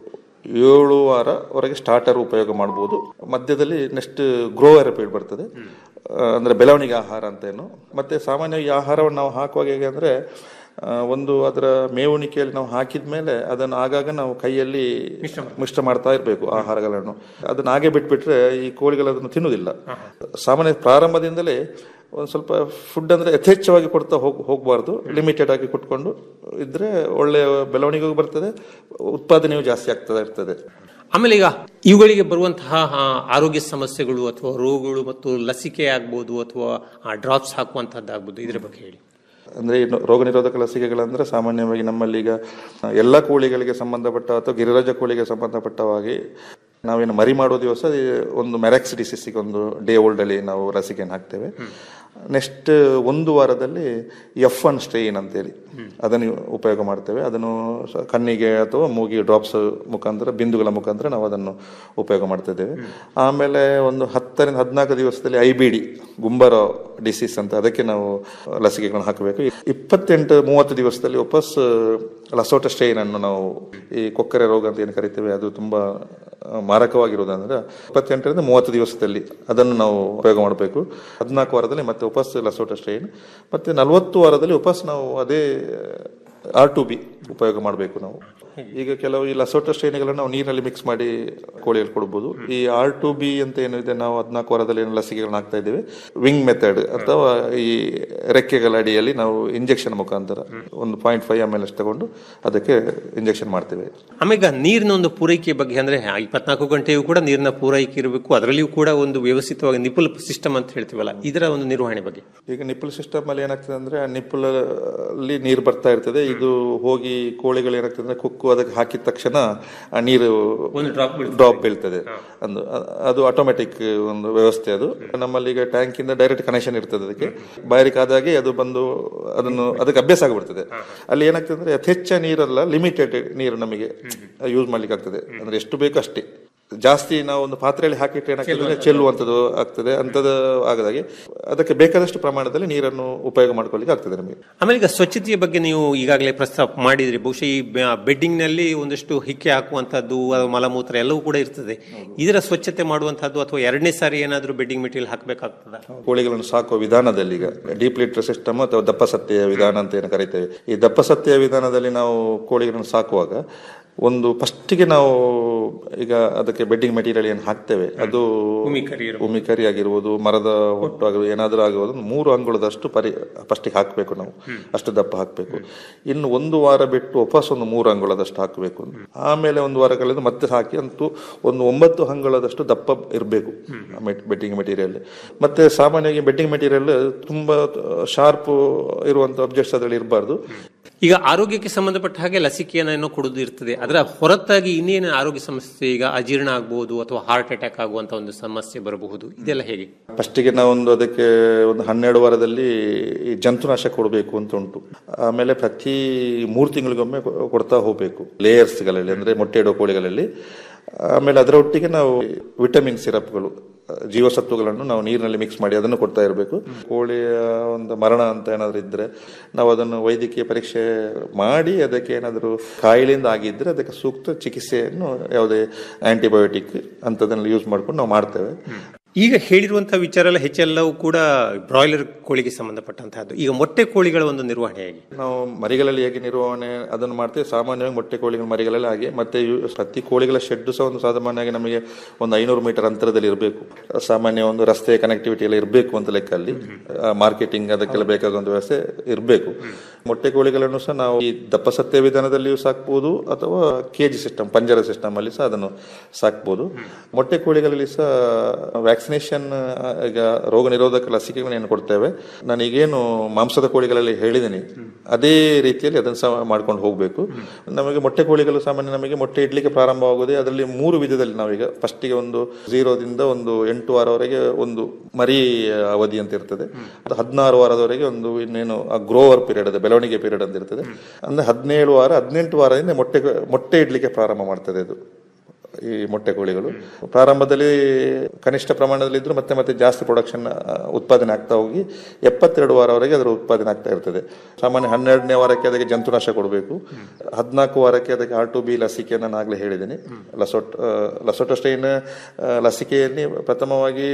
Speaker 18: ಏಳು ವಾರವರೆಗೆ ಸ್ಟಾರ್ಟರ್ ಉಪಯೋಗ ಮಾಡ್ಬೋದು ಮಧ್ಯದಲ್ಲಿ ನೆಕ್ಸ್ಟ್ ಗ್ರೋವರ್ ಪೀಡ್ ಬರ್ತದೆ ಆ, ಅಂದ್ರೆ ಬೆಳವಣಿಗೆ ಆಹಾರ ಅಂತೇನು ಮತ್ತೆ ಸಾಮಾನ್ಯವಾಗಿ ಈ ಆಹಾರವನ್ನು ನಾವು ಹಾಕುವಾಗ ಹೇಗೆ ಅಂದ್ರೆ ಆ, ಒಂದು ಅದರ ಮೇವುಣಿಕೆಯಲ್ಲಿ ನಾವು ಹಾಕಿದ ಮೇಲೆ ಅದನ್ನು ಆಗಾಗ ನಾವು ಕೈಯಲ್ಲಿ ಮಿಶ್ರ ಮಾಡ್ತಾ ಇರಬೇಕು ಆಹಾರಗಳನ್ನು ಅದನ್ನ ಹಾಗೆ ಬಿಟ್ಬಿಟ್ರೆ ಈ ಕೋಳಿಗಳು ಅದನ್ನು ತಿನ್ನುವುದಿಲ್ಲ ಸಾಮಾನ್ಯ ಪ್ರಾರಂಭದಿಂದಲೇ ಒಂದು ಸ್ವಲ್ಪ ಫುಡ್ ಅಂದ್ರೆ ಯಥೇಚ್ಛವಾಗಿ ಕೊಡ್ತಾ ಹೋಗ್ ಹೋಗಬಾರ್ದು ಲಿಮಿಟೆಡ್ ಆಗಿ ಕೊಟ್ಕೊಂಡು ಇದ್ರೆ ಒಳ್ಳೆಯ ಬೆಳವಣಿಗೆಗೂ ಬರ್ತದೆ ಉತ್ಪಾದನೆಯೂ ಜಾಸ್ತಿ ಆಗ್ತದೆ ಇರ್ತದೆ
Speaker 17: ಆಮೇಲೆ ಈಗ ಇವುಗಳಿಗೆ ಬರುವಂತಹ ಆ, ಆರೋಗ್ಯ ಸಮಸ್ಯೆಗಳು ಅಥವಾ ರೋಗಗಳು ಮತ್ತು ಲಸಿಕೆ ಆಗ್ಬೋದು ಅಥವಾ ಡ್ರಾಪ್ಸ್ ಹಾಕುವಂತಹದ್ದಾಗ್ಬೋದು ಇದರ ಬಗ್ಗೆ ಹೇಳಿ
Speaker 18: ಅಂದ್ರೆ ಇನ್ನು ರೋಗ ನಿರೋಧಕ ಲಸಿಕೆಗಳಂದ್ರೆ ಸಾಮಾನ್ಯವಾಗಿ ನಮ್ಮಲ್ಲಿ ಈಗ ಎಲ್ಲ ಕೋಳಿಗಳಿಗೆ ಸಂಬಂಧಪಟ್ಟ ಅಥವಾ ಗಿರಿರಾಜ ಕೋಳಿಗೆ ಸಂಬಂಧಪಟ್ಟ ಹಾಗೆ ನಾವೇನು ಮರಿ ಮಾಡೋ ದಿವಸ ಈ ಒಂದು ಮೆರಾಕ್ಸ್ ಡಿಸೀಸಿಗೆ ಒಂದು ಡೇ ಓಲ್ಡ್ ಅಲ್ಲಿ ನಾವು ಲಸಿಕೆಯನ್ನು ಹಾಕ್ತೇವೆ ನೆಕ್ಸ್ಟ್ ಒಂದು ವಾರದಲ್ಲಿ ಎಫ್ ಒನ್ ಸ್ಟ್ರೈನ್ ಅಂತೇಳಿ ಅದನ್ನು ಉಪಯೋಗ ಮಾಡ್ತೇವೆ ಅದನ್ನು ಸ- ಕಣ್ಣಿಗೆ ಅಥವಾ ಮೂಗಿಗೆ ಡ್ರಾಪ್ಸ್ ಮುಖಾಂತರ ಬಿಂದುಗಳ ಮುಖಾಂತರ ನಾವು ಅದನ್ನು ಉಪಯೋಗ ಮಾಡ್ತಾ ಇದ್ದೇವೆ ಆಮೇಲೆ ಒಂದು ಹತ್ತರಿಂದ ಹದಿನಾಲ್ಕು ದಿವಸದಲ್ಲಿ I B D Gumboro disease ಅಂತ ಅದಕ್ಕೆ ನಾವು ಲಸಿಕೆಗಳನ್ನು ಹಾಕಬೇಕು ಇಪ್ಪತ್ತೆಂಟು ಮೂವತ್ತು ದಿವಸದಲ್ಲಿ ವಾಪಸ್ ಲಸೋಟ ಸ್ಟ್ರೈನ್ ಅನ್ನು ನಾವು ಈ ಕೊಕ್ಕರೆ ರೋಗ ಅಂತ ಏನು ಕರಿತೇವೆ ಅದು ತುಂಬಾ ಆ, ಮಾರಕವಾಗಿರುವುದಂದ್ರೆ ಇಪ್ಪತ್ತೆಂಟರಿಂದ ಮೂವತ್ತು ದಿವಸದಲ್ಲಿ ಅದನ್ನು ನಾವು ಉಪಯೋಗ ಮಾಡಬೇಕು ಹದಿನಾಲ್ಕು ವಾರದಲ್ಲಿ ಮತ್ತೆ ವಾಪಸ್ ಲಸೋಟ ಸ್ಟ್ರೈನ್ ಮತ್ತೆ ನಲವತ್ತು ವಾರದಲ್ಲಿ ವಾಪಸ್ ನಾವು ಅದೇ ಆರ್ ಟು ಬಿ ಉಪಯೋಗ ಮಾಡಬೇಕು ನಾವು ಈಗ ಕೆಲವು ಈ ಲಸೋಟ ಶ್ರೇಣಿಗಳನ್ನು ನಾವು ನೀರಿನಲ್ಲಿ ಮಿಕ್ಸ್ ಮಾಡಿ ಕೋಳಿಯಲ್ಲಿ ಕೊಡ್ಬೋದು ಈ ಆರ್ ಟು ಬಿ ಅಂತ ಏನಿದೆ ನಾವು ಹದಿನಾಲ್ಕು ವಾರದಲ್ಲಿ ಏನು ಲಸಿಕೆಗಳನ್ನ ಹಾಕ್ತಾ ಇದ್ದೀವಿ ವಿಂಗ್ ಮೆಥಡ್ ಅಥವಾ ಈ ರೆಕ್ಕೆಗಳ ಅಡಿಯಲ್ಲಿ ನಾವು ಇಂಜೆಕ್ಷನ್ ಮುಖಾಂತರ ಒಂದು ಪಾಯಿಂಟ್ ಫೈವ್ ಎಮ್ ಎಲ್ ಅಷ್ಟು ತಗೊಂಡು ಅದಕ್ಕೆ ಇಂಜೆಕ್ಷನ್ ಮಾಡ್ತೇವೆ
Speaker 17: ಆಮೇಲೆ ನೀರಿನ ಒಂದು ಪೂರೈಕೆ ಬಗ್ಗೆ ಅಂದ್ರೆ ಇಪ್ಪತ್ನಾಲ್ಕು ಗಂಟೆಯೂ ಕೂಡ ನೀರಿನ ಪೂರೈಕೆ ಇರಬೇಕು ಅದರಲ್ಲಿಯೂ ಕೂಡ ಒಂದು ವ್ಯವಸ್ಥಿತವಾಗಿ ನಿಪುಲ್ ಸಿಸ್ಟಮ್ ಅಂತ ಹೇಳ್ತೀವಲ್ಲ ಇದರ ಒಂದು ನಿರ್ವಹಣೆ ಬಗ್ಗೆ
Speaker 18: ಈಗ ನಿಪ್ಪಲ್ ಸಿಸ್ಟಮ್ ಅಲ್ಲಿ ಏನಾಗ್ತದೆ ಅಂದ್ರೆ ಆ ನಿಪ್ಪಲ್ ಅಲ್ಲಿ ನೀರು ಬರ್ತಾ ಇರ್ತದೆ ಇದು ಹೋಗಿ ಕೋಳಿಗಳು ಏನಾಗ್ತದೆ ಅಂದ್ರೆ ಕುಕ್ಕು ಅದಕ್ಕೆ ಹಾಕಿದ ತಕ್ಷಣ ಆ ನೀರು ಡ್ರಾಪ್ ಬೀಳ್ತದೆ ಒಂದು ಅ- ಅದು ಆಟೋಮೆಟಿಕ್ ಒಂದು ವ್ಯವಸ್ಥೆ ಅದು ನಮ್ಮಲ್ಲಿ ಈಗ ಟ್ಯಾಂಕ್ ಇಂದ ಡೈರೆಕ್ಟ್ ಕನೆಕ್ಷನ್ ಇರ್ತದೆ ಅದಕ್ಕೆ ಬಾರಿಕ್ ಆದಾಗೆ ಅದು ಬಂದು ಅದನ್ನು ಅದಕ್ಕೆ ಅಭ್ಯಾಸ ಆಗಿಬಿಡ್ತದೆ ಅಲ್ಲಿ ಏನಾಗ್ತದೆ ಅಂದ್ರೆ ಯಥೇಚ್ಛ ನೀರಲ್ಲ ಲಿಮಿಟೆಡ್ ನೀರು ನಮಗೆ ಯೂಸ್ ಮಾಡ್ಲಿಕ್ಕೆ ಆಗ್ತದೆ ಅಂದ್ರೆ ಎಷ್ಟು ಬೇಕು ಅಷ್ಟೇ ಜಾಸ್ತಿ ನಾವು ಒಂದು ಪಾತ್ರೆಯಲ್ಲಿ ಹಾಕಿಟ್ರೆ ಏನಾಗ್ತದೆ ಅಂದ್ರೆ ಚೆಲ್ಲುವಂಥದ್ದು ಆಗ್ತದೆ ಅಂಥದ್ದು ಆಗದಾಗೆ ಅದಕ್ಕೆ ಬೇಕಾದಷ್ಟು ಪ್ರಮಾಣದಲ್ಲಿ ನೀರನ್ನು ಉಪಯೋಗ ಮಾಡ್ಕೊಳ್ಳಿಕ್ಕೆ ಆಗ್ತದೆ ನಮಗೆ
Speaker 17: ಆಮೇಲೆ ಈಗ ಸ್ವಚ್ಛತೆಯ ಬಗ್ಗೆ ನೀವು ಈಗಾಗಲೇ ಪ್ರಸ್ತಾಪ ಮಾಡಿದ್ರಿ ಬಹುಶಃ ಈ ಬೆಡ್ಡಿಂಗ್ ನಲ್ಲಿ ಒಂದಷ್ಟು ಹಿಕ್ಕೆ ಹಾಕುವಂತದ್ದು ಅದು ಮಲಮೂತ್ರ ಎಲ್ಲವೂ ಕೂಡ ಇರ್ತದೆ ಇದರ ಸ್ವಚ್ಛತೆ ಮಾಡುವಂತಹದ್ದು ಅಥವಾ ಎರಡನೇ ಸಾರಿ ಏನಾದರೂ ಬೆಡ್ಡಿಂಗ್ ಮೆಟೀರಿಯಲ್ ಹಾಕಬೇಕಾಗ್ತದ
Speaker 18: ಕೋಳಿಗಳನ್ನು ಸಾಕುವ ವಿಧಾನದಲ್ಲಿ ಈಗ ಡೀಪ್ ಲಿಟರ್ ಸಿಸ್ಟಮ್ ಅಥವಾ ದಪ್ಪ ಸತ್ಯೆಯ ವಿಧಾನ ಅಂತ ಏನು ಕರಿತೇವೆ ಈ ದಪ್ಪ ಸತ್ಯೆಯ ವಿಧಾನದಲ್ಲಿ ನಾವು ಕೋಳಿಗಳನ್ನು ಸಾಕುವಾಗ ಒಂದು ಫಸ್ಟಿಗೆ ನಾವು ಈಗ ಅದಕ್ಕೆ ಬೆಡ್ಡಿಂಗ್ ಮೆಟೀರಿಯಲ್ ಏನು ಹಾಕ್ತೇವೆ ಅದು ಉಮಿಕರಿ ಆಗಿರ್ಬೋದು ಮರದ ಹೊಟ್ಟು ಆಗಿರ್ಬೋದು ಏನಾದರೂ ಆಗಿರ್ಬೋದು ಒಂದು ಮೂರು ಅಂಗುಳದಷ್ಟು ಪರಿ ಫಸ್ಟಿಗೆ ಹಾಕಬೇಕು ನಾವು ಅಷ್ಟು ದಪ್ಪ ಹಾಕಬೇಕು ಇನ್ನು ಒಂದು ವಾರ ಬಿಟ್ಟು ವಾಪಸ್ ಒಂದು ಮೂರು ಅಂಗುಳದಷ್ಟು ಹಾಕಬೇಕು ಆಮೇಲೆ ಒಂದು ವಾರ ಕಳೆದು ಮತ್ತೆ ಹಾಕಿ ಅಂತೂ ಒಂದು ಒಂಬತ್ತು ಅಂಗುಳದಷ್ಟು ದಪ್ಪ ಇರಬೇಕು ಬೆಡ್ಡಿಂಗ್ ಮೆಟೀರಿಯಲ್ ಮತ್ತೆ ಸಾಮಾನ್ಯವಾಗಿ ಬೆಡ್ಡಿಂಗ್ ಮೆಟೀರಿಯಲ್ ತುಂಬಾ ಶಾರ್ಪ್ ಇರುವಂತ ಅಬ್ಜೆಕ್ಟ್ಸ್ ಅದರಲ್ಲಿ ಇರಬಾರ್ದು
Speaker 17: ಈಗ ಆರೋಗ್ಯಕ್ಕೆ ಸಂಬಂಧಪಟ್ಟ ಹಾಗೆ ಲಸಿಕೆಯನ್ನು ಏನೋ ಕೊಡುವುದು ಇರ್ತದೆ ಅದರ ಹೊರತಾಗಿ ಇನ್ನೇನು ಆರೋಗ್ಯ ಸಮಸ್ಯೆ ಈಗ ಅಜೀರ್ಣ ಆಗ್ಬಹುದು ಅಥವಾ ಹಾರ್ಟ್ ಅಟ್ಯಾಕ್ ಆಗುವಂತ ಒಂದು ಸಮಸ್ಯೆ ಬರಬಹುದು ಇದೆಲ್ಲ ಹೇಗೆ
Speaker 18: ಫಸ್ಟಿಗೆ ನಾವೊಂದು ಅದಕ್ಕೆ ಒಂದು ಹನ್ನೆರಡು ವಾರದಲ್ಲಿ ಈ ಜಂತುನಾಶ ಕೊಡಬೇಕು ಅಂತ ಉಂಟು ಆಮೇಲೆ ಪ್ರತಿ ಮೂರು ತಿಂಗಳಿಗೊಮ್ಮೆ ಕೊ- ಕೊಡ್ತಾ ಹೋಗಬೇಕು ಲೇಯರ್ಸ್ಗಳಲ್ಲಿ ಅಂದ್ರೆ ಮೊಟ್ಟೆ ಇಡೋ ಕೋಳಿಗಳಲ್ಲಿ ಆಮೇಲೆ ಅದರ ಒಟ್ಟಿಗೆ ನಾವು ವಿಟಮಿನ್ ಸಿರಪ್ಗಳು ಜೀವಸತ್ವಗಳನ್ನು ನಾವು ನೀರಿನಲ್ಲಿ ಮಿಕ್ಸ್ ಮಾಡಿ ಅದನ್ನು ಕೊಡ್ತಾ ಇರಬೇಕು ಕೋಳಿಯ ಒಂದು ಮರಣ ಅಂತ ಏನಾದರೂ ಇದ್ರೆ ನಾವು ಅದನ್ನು ವೈದ್ಯಕೀಯ ಪರೀಕ್ಷೆ ಮಾಡಿ ಅದಕ್ಕೆ ಏನಾದರೂ ಕಾಯಿಲೆಯಿಂದ ಆಗಿದ್ರೆ ಅದಕ್ಕೆ ಸೂಕ್ತ ಚಿಕಿತ್ಸೆಯನ್ನು ಯಾವುದೇ ಆಂಟಿಬಯೋಟಿಕ್ ಅಂಥದನ್ನು ಯೂಸ್ ಮಾಡ್ಕೊಂಡು ನಾವು ಮಾಡ್ತೇವೆ
Speaker 17: ಈಗ ಹೇಳಿರುವಂತಹ ವಿಚಾರ ಎಲ್ಲ ಹೆಚ್ಚೆಲ್ಲವೂ ಕೂಡ ಬ್ರಾಯ್ಲರ್ ಕೋಳಿಗೆ ಸಂಬಂಧಪಟ್ಟಂತಹದ್ದು ಈಗ ಮೊಟ್ಟೆ ಕೋಳಿಗಳ ಒಂದು ನಿರ್ವಹಣೆ ಹೇಗೆ
Speaker 18: ನಾವು ಮರಿಗಳಲ್ಲಿ ಹೇಗೆ ನಿರ್ವಹಣೆ ಅದನ್ನು ಮಾಡ್ತೇವೆ ಸಾಮಾನ್ಯವಾಗಿ ಮೊಟ್ಟೆ ಕೋಳಿಗಳ ಮರಿಗಳಲ್ಲಿ ಹಾಗೆ ಮತ್ತೆ ಇವು ಪ್ರತಿ ಕೋಳಿಗಳ ಶೆಡ್ ಸಹ ಒಂದು ಸಾಮಾನ್ಯವಾಗಿ ನಮಗೆ ಒಂದು ಐನೂರು ಮೀಟರ್ ಅಂತರದಲ್ಲಿ ಇರಬೇಕು ಸಾಮಾನ್ಯ ಒಂದು ರಸ್ತೆ ಕನೆಕ್ಟಿವಿಟಿ ಎಲ್ಲ ಇರಬೇಕು ಅಂತ ಲೆಕ್ಕಲ್ಲಿ ಮಾರ್ಕೆಟಿಂಗ್ ಅದಕ್ಕೆಲ್ಲ ಬೇಕಾಗುವಂತ ವ್ಯವಸ್ಥೆ ಇರಬೇಕು ಮೊಟ್ಟೆ ಕೋಳಿಗಳನ್ನು ಸಹ ನಾವು ಈ ದಪ್ಪ ಸತ್ಯ ವಿಧಾನದಲ್ಲಿಯೂ ಸಾಕ್ಬೋದು ಅಥವಾ ಕೆಜಿ ಸಿಸ್ಟಮ್ ಪಂಜರ ಸಿಸ್ಟಮ್ ಅಲ್ಲಿ ಸಹ ಅದನ್ನು ಸಾಕ್ಬೋದು ಮೊಟ್ಟೆ ಕೋಳಿಗಳಲ್ಲಿ ಸಹ ವ್ಯಾಕ್ಸಿನೇಷನ್ ಈಗ ರೋಗ ನಿರೋಧಕ ಲಸಿಕೆಗಳನ್ನು ಏನು ಕೊಡ್ತೇವೆ ನಾನು ಈಗೇನು ಮಾಂಸದ ಕೋಳಿಗಳಲ್ಲಿ ಹೇಳಿದ್ದೀನಿ ಅದೇ ರೀತಿಯಲ್ಲಿ ಅದನ್ನು ಸಹ ಮಾಡ್ಕೊಂಡು ಹೋಗಬೇಕು ನಮಗೆ ಮೊಟ್ಟೆ ಕೋಳಿಗಳು ಸಾಮಾನ್ಯ ನಮಗೆ ಮೊಟ್ಟೆ ಇಡ್ಲಿಕ್ಕೆ ಪ್ರಾರಂಭವಾಗುವುದೇ ಅದರಲ್ಲಿ ಮೂರು ವಿಧದಲ್ಲಿ ನಾವೀಗ ಫಸ್ಟಿಗೆ ಒಂದು ಝೀರೋದಿಂದ ಒಂದು ಎಂಟು ವಾರವರೆಗೆ ಒಂದು ಮರಿ ಅವಧಿ ಅಂತ ಇರ್ತದೆ ಅದು ಹದಿನಾರು ವಾರದವರೆಗೆ ಒಂದು ಇನ್ನೇನು ಗ್ರೋವರ್ ಪೀರಿಯಡ್ ಅದು ಬೆಳವಣಿಗೆ ಪೀರಿಯಡ್ ಅಂತ ಇರ್ತದೆ ಅಂದ್ರೆ ಹದಿನೇಳು ವಾರ ಹದಿನೆಂಟು ವಾರದಿಂದ ಮೊಟ್ಟೆ ಮೊಟ್ಟೆ ಇಡ್ಲಿಕ್ಕೆ ಪ್ರಾರಂಭ ಮಾಡ್ತದೆ ಅದು ಈ ಮೊಟ್ಟೆ ಕೋಳಿಗಳು ಪ್ರಾರಂಭದಲ್ಲಿ ಕನಿಷ್ಠ ಪ್ರಮಾಣದಲ್ಲಿ ಇದ್ರು ಮತ್ತೆ ಮತ್ತೆ ಜಾಸ್ತಿ ಪ್ರೊಡಕ್ಷನ್ ಉತ್ಪಾದನೆ ಆಗ್ತಾ ಹೋಗಿ ಎಪ್ಪತ್ತೆರಡು ವಾರವರೆಗೆ ಅದರ ಉತ್ಪಾದನೆ ಆಗ್ತಾ ಇರ್ತದೆ ಸಾಮಾನ್ಯ ಹನ್ನೆರಡನೇ ವಾರಕ್ಕೆ ಅದಕ್ಕೆ ಜಂತುನಾಶ ಕೊಡಬೇಕು ಹದಿನಾಲ್ಕು ವಾರಕ್ಕೆ ಅದಕ್ಕೆ ಆರ್ ಟು ಬಿ ಲಸಿಕೆಯನ್ನು ನಾನು ಆಗಲೇ ಹೇಳಿದ್ದೀನಿ ಲಸೋಟ್ ಆ, ಲಸೋಟಸ್ಟೈನ್ ಆ, ಲಸಿಕೆಯಲ್ಲಿ ಪ್ರಥಮವಾಗಿ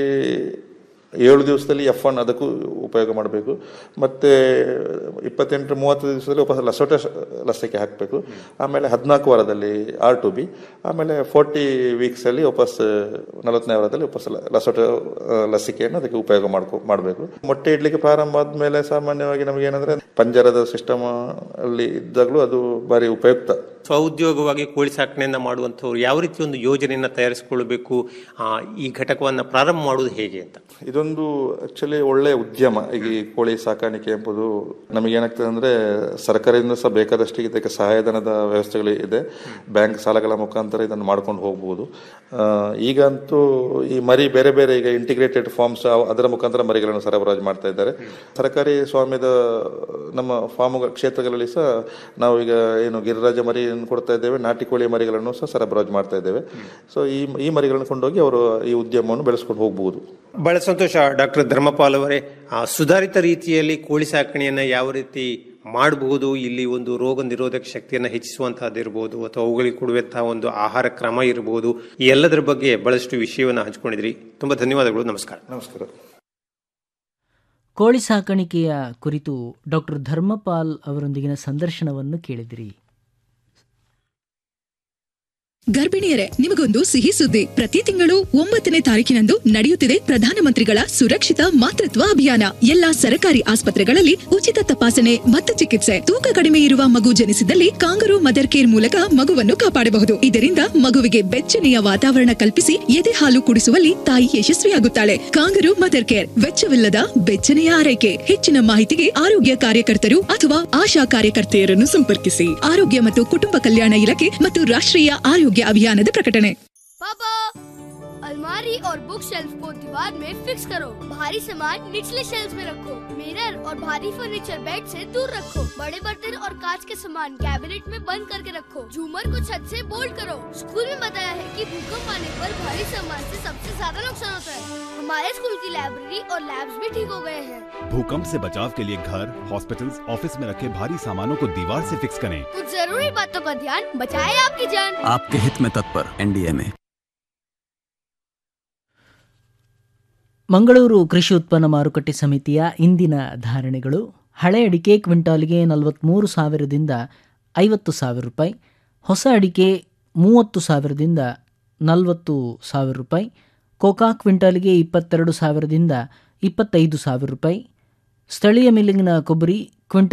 Speaker 18: ಏಳು ದಿವಸದಲ್ಲಿ ಎಫ್ ಒನ್ ಅದಕ್ಕೂ ಉಪಯೋಗ ಮಾಡಬೇಕು ಮತ್ತೆ ಇಪ್ಪತ್ತೆಂಟು ಮೂವತ್ತು ದಿವಸದಲ್ಲಿ ವಾಪಸ್ ಲಸೋಟ ಲಸಿಕೆ ಹಾಕಬೇಕು ಆಮೇಲೆ ಹದಿನಾಲ್ಕು ವಾರದಲ್ಲಿ ಆರ್ ಟು ಬಿ ಆಮೇಲೆ ಫೋರ್ಟಿ ವೀಕ್ಸಲ್ಲಿ ವಾಪಸ್ ನಲವತ್ತನೇ ವಾರದಲ್ಲಿ ವಾಪಸ್ ಲ- ಲಸೋಟ ಆ, ಲಸಿಕೆಯನ್ನು ಅದಕ್ಕೆ ಉಪಯೋಗ ಮಾಡ್ಕೊ ಮಾಡಬೇಕು ಮೊಟ್ಟೆ ಇಡ್ಲಿಕ್ಕೆ ಪ್ರಾರಂಭ ಆದ್ಮೇಲೆ ಸಾಮಾನ್ಯವಾಗಿ ನಮಗೆ ಏನಂದ್ರೆ ಪಂಜರದ ಸಿಸ್ಟಮ್ ಅಲ್ಲಿ ಇದ್ದಾಗಲೂ ಅದು ಭಾರಿ ಉಪಯುಕ್ತ
Speaker 17: ಸ್ವಉದ್ಯೋಗವಾಗಿ ಕೋಳಿ ಸಾಕಣೆಯನ್ನ ಮಾಡುವಂಥವ್ರು ಯಾವ ರೀತಿ ಒಂದು ಯೋಜನೆಯನ್ನ ತಯಾರಿಸಿಕೊಳ್ಬೇಕು ಆ, ಈ ಘಟಕವನ್ನ ಪ್ರಾರಂಭ ಮಾಡುವುದು ಹೇಗೆ ಅಂತ
Speaker 18: ಇದೊಂದು ಆಕ್ಚುಲಿ ಒಳ್ಳೆ ಉದ್ಯಮ ಈಗ ಈ ಕೋಳಿ ಸಾಕಾಣಿಕೆ ಎಂಬುದು ನಮಗೆ ಏನಾಗ್ತದೆ ಅಂದ್ರೆ ಸರ್ಕಾರದಿಂದ ಸಹ ಬೇಕಾದಷ್ಟು ಇದಕ್ಕೆ ಸಹಾಯಧನದ ವ್ಯವಸ್ಥೆಗಳು ಇದೆ ಬ್ಯಾಂಕ್ ಸಾಲಗಳ ಮುಖಾಂತರ ಇದನ್ನು ಮಾಡ್ಕೊಂಡು ಹೋಗ್ಬೋದು ಆ, ಈಗಂತೂ ಈ ಮರಿ ಬೇರೆ ಬೇರೆ ಈಗ ಇಂಟಿಗ್ರೇಟೆಡ್ ಫಾರ್ಮ್ಸ್ ಅದರ ಮುಖಾಂತರ ಮರಿಗಳನ್ನು ಸರಬರಾಜು ಮಾಡ್ತಾ ಇದ್ದಾರೆ ಸರ್ಕಾರಿ ಸ್ವಾಮ್ಯದ ನಮ್ಮ ಫಾರ್ಮ್ ಕ್ಷೇತ್ರಗಳಲ್ಲಿ ಸಹ ನಾವು ಈಗ ಏನು ಗಿರಿರಾಜ ಮರಿಯನ್ನು ಕೊಡ್ತಾ ಇದ್ದೇವೆ ನಾಟಿ ಕೋಳಿ ಮರಿಗಳನ್ನು ಸಹ ಸರಬರಾಜು ಮಾಡ್ತಾ ಇದ್ದೇವೆ ಸೊ ಈ ಈ ಮರಿಗಳನ್ನು ಕೊಂಡೋಗಿ ಅವರು ಈ ಉದ್ಯಮವನ್ನು ಬೆಳೆಸ್ಕೊಂಡು ಹೋಗ್ಬೋದು
Speaker 17: ಬಹಳ ಸಂತೋಷ ಡಾಕ್ಟರ್ ಧರ್ಮಪಾಲ್ ಅವರೇ ಆ, ಸುಧಾರಿತ ರೀತಿಯಲ್ಲಿ ಕೋಳಿ ಸಾಕಣೆಯನ್ನ ಯಾವ ರೀತಿ ಮಾಡಬಹುದು ಇಲ್ಲಿ ಒಂದು ರೋಗ ನಿರೋಧಕ ಶಕ್ತಿಯನ್ನು ಹೆಚ್ಚಿಸುವಂತಹದ್ದು ಇರಬಹುದು ಅಥವಾ ಅವುಗಳಿಗೆ ಕೊಡುವಂತಹ ಒಂದು ಆಹಾರ ಕ್ರಮ ಇರಬಹುದು ಈ ಎಲ್ಲದರ ಬಗ್ಗೆ ಬಹಳಷ್ಟು ವಿಷಯವನ್ನು ಹಂಚಿಕೊಂಡಿದ್ರಿ ತುಂಬಾ ಧನ್ಯವಾದಗಳು ನಮಸ್ಕಾರ
Speaker 18: ನಮಸ್ಕಾರ
Speaker 5: ಕೋಳಿ ಸಾಕಾಣಿಕೆಯ ಕುರಿತು ಡಾಕ್ಟರ್ ಧರ್ಮಪಾಲ್ ಅವರೊಂದಿಗಿನ ಸಂದರ್ಶನವನ್ನು ಕೇಳಿದಿರಿ
Speaker 6: ಗರ್ಭಿಣಿಯರೇ ನಿಮಗೊಂದು ಸಿಹಿ ಸುದ್ದಿ ಪ್ರತಿ ತಿಂಗಳು ಒಂಬತ್ತನೇ ತಾರೀಕಿನಂದು ನಡೆಯುತ್ತಿದೆ ಪ್ರಧಾನಮಂತ್ರಿಗಳ ಸುರಕ್ಷಿತ ಮಾತೃತ್ವ ಅಭಿಯಾನ ಎಲ್ಲಾ ಸರಕಾರಿ ಆಸ್ಪತ್ರೆಗಳಲ್ಲಿ ಉಚಿತ ತಪಾಸಣೆ ಮತ್ತು ಚಿಕಿತ್ಸೆ ತೂಕ ಕಡಿಮೆ ಇರುವ ಮಗು ಜನಿಸಿದಲ್ಲಿ ಕಾಂಗರು ಮದರ್ ಕೇರ್ ಮೂಲಕ ಮಗುವನ್ನು ಕಾಪಾಡಬಹುದು ಇದರಿಂದ ಮಗುವಿಗೆ ಬೆಚ್ಚನೆಯ ವಾತಾವರಣ ಕಲ್ಪಿಸಿ ಎದೆ ಹಾಲು ಕುಡಿಸುವಲ್ಲಿ ತಾಯಿ ಯಶಸ್ವಿಯಾಗುತ್ತಾಳೆ ಕಾಂಗರು ಮದರ್ ಕೇರ್ ವೆಚ್ಚವಿಲ್ಲದ ಬೆಚ್ಚನೆಯ ಆರೈಕೆ ಹೆಚ್ಚಿನ ಮಾಹಿತಿಗೆ ಆರೋಗ್ಯ ಕಾರ್ಯಕರ್ತರು ಅಥವಾ ಆಶಾ ಕಾರ್ಯಕರ್ತೆಯರನ್ನು ಸಂಪರ್ಕಿಸಿ ಆರೋಗ್ಯ ಮತ್ತು ಕುಟುಂಬ ಕಲ್ಯಾಣ ಇಲಾಖೆ ಮತ್ತು ರಾಷ್ಟ್ರೀಯ ಆರೋಗ್ಯ ಅಭಿಯಾನದ ಪ್ರಕಟಣೆ
Speaker 19: पापा अलमारी और बुक शेल्फ को दीवार में फिक्स करो भारी सामान निचले शेल्फ में रखो मिरर और भारी फर्नीचर बेड से दूर रखो बड़े बर्तन और कांच के सामान कैबिनेट में बंद करके रखो झूमर को छत से बोल्ड करो स्कूल में बताया है कि भूकंप आने पर भारी सामान से सबसे ज्यादा नुकसान होता है हमारे स्कूल की लाइब्रेरी और लैब्स भी ठीक हो गए हैं
Speaker 20: भूकंप से बचाव के लिए घर हॉस्पिटल्स ऑफिस में रखे भारी सामानों को दीवार से फिक्स करें
Speaker 19: कुछ जरूरी बातों का ध्यान बचाए आपकी जान
Speaker 21: आपके हित में तत्पर एनडीए में
Speaker 5: ಮಂಗಳೂರು ಕೃಷಿ ಉತ್ಪನ್ನ ಮಾರುಕಟ್ಟೆ ಸಮಿತಿಯ ಇಂದಿನ ಧಾರಣೆಗಳು ಹಳೆ ಅಡಿಕೆ ಕ್ವಿಂಟಾಲ್ಗೆ ನಲವತ್ತ್ಮೂರು ಸಾವಿರದಿಂದ ಐವತ್ತು ಸಾವಿರ ರೂಪಾಯಿ ಹೊಸ ಅಡಿಕೆ ಮೂವತ್ತು ಸಾವಿರದಿಂದ ನಲವತ್ತು ಸಾವಿರ ರೂಪಾಯಿ ಕೋಕಾ ಕ್ವಿಂಟಾಲ್ಗೆ ಇಪ್ಪತ್ತೆರಡು ಸಾವಿರದಿಂದ ಇಪ್ಪತ್ತೈದು ಸಾವಿರ ರೂಪಾಯಿ ಸ್ಥಳೀಯ ಮಿಲ್ಲಿಂಗಿನ ಕೊಬ್ಬರಿ ಕ್ವಿಂಟಲ್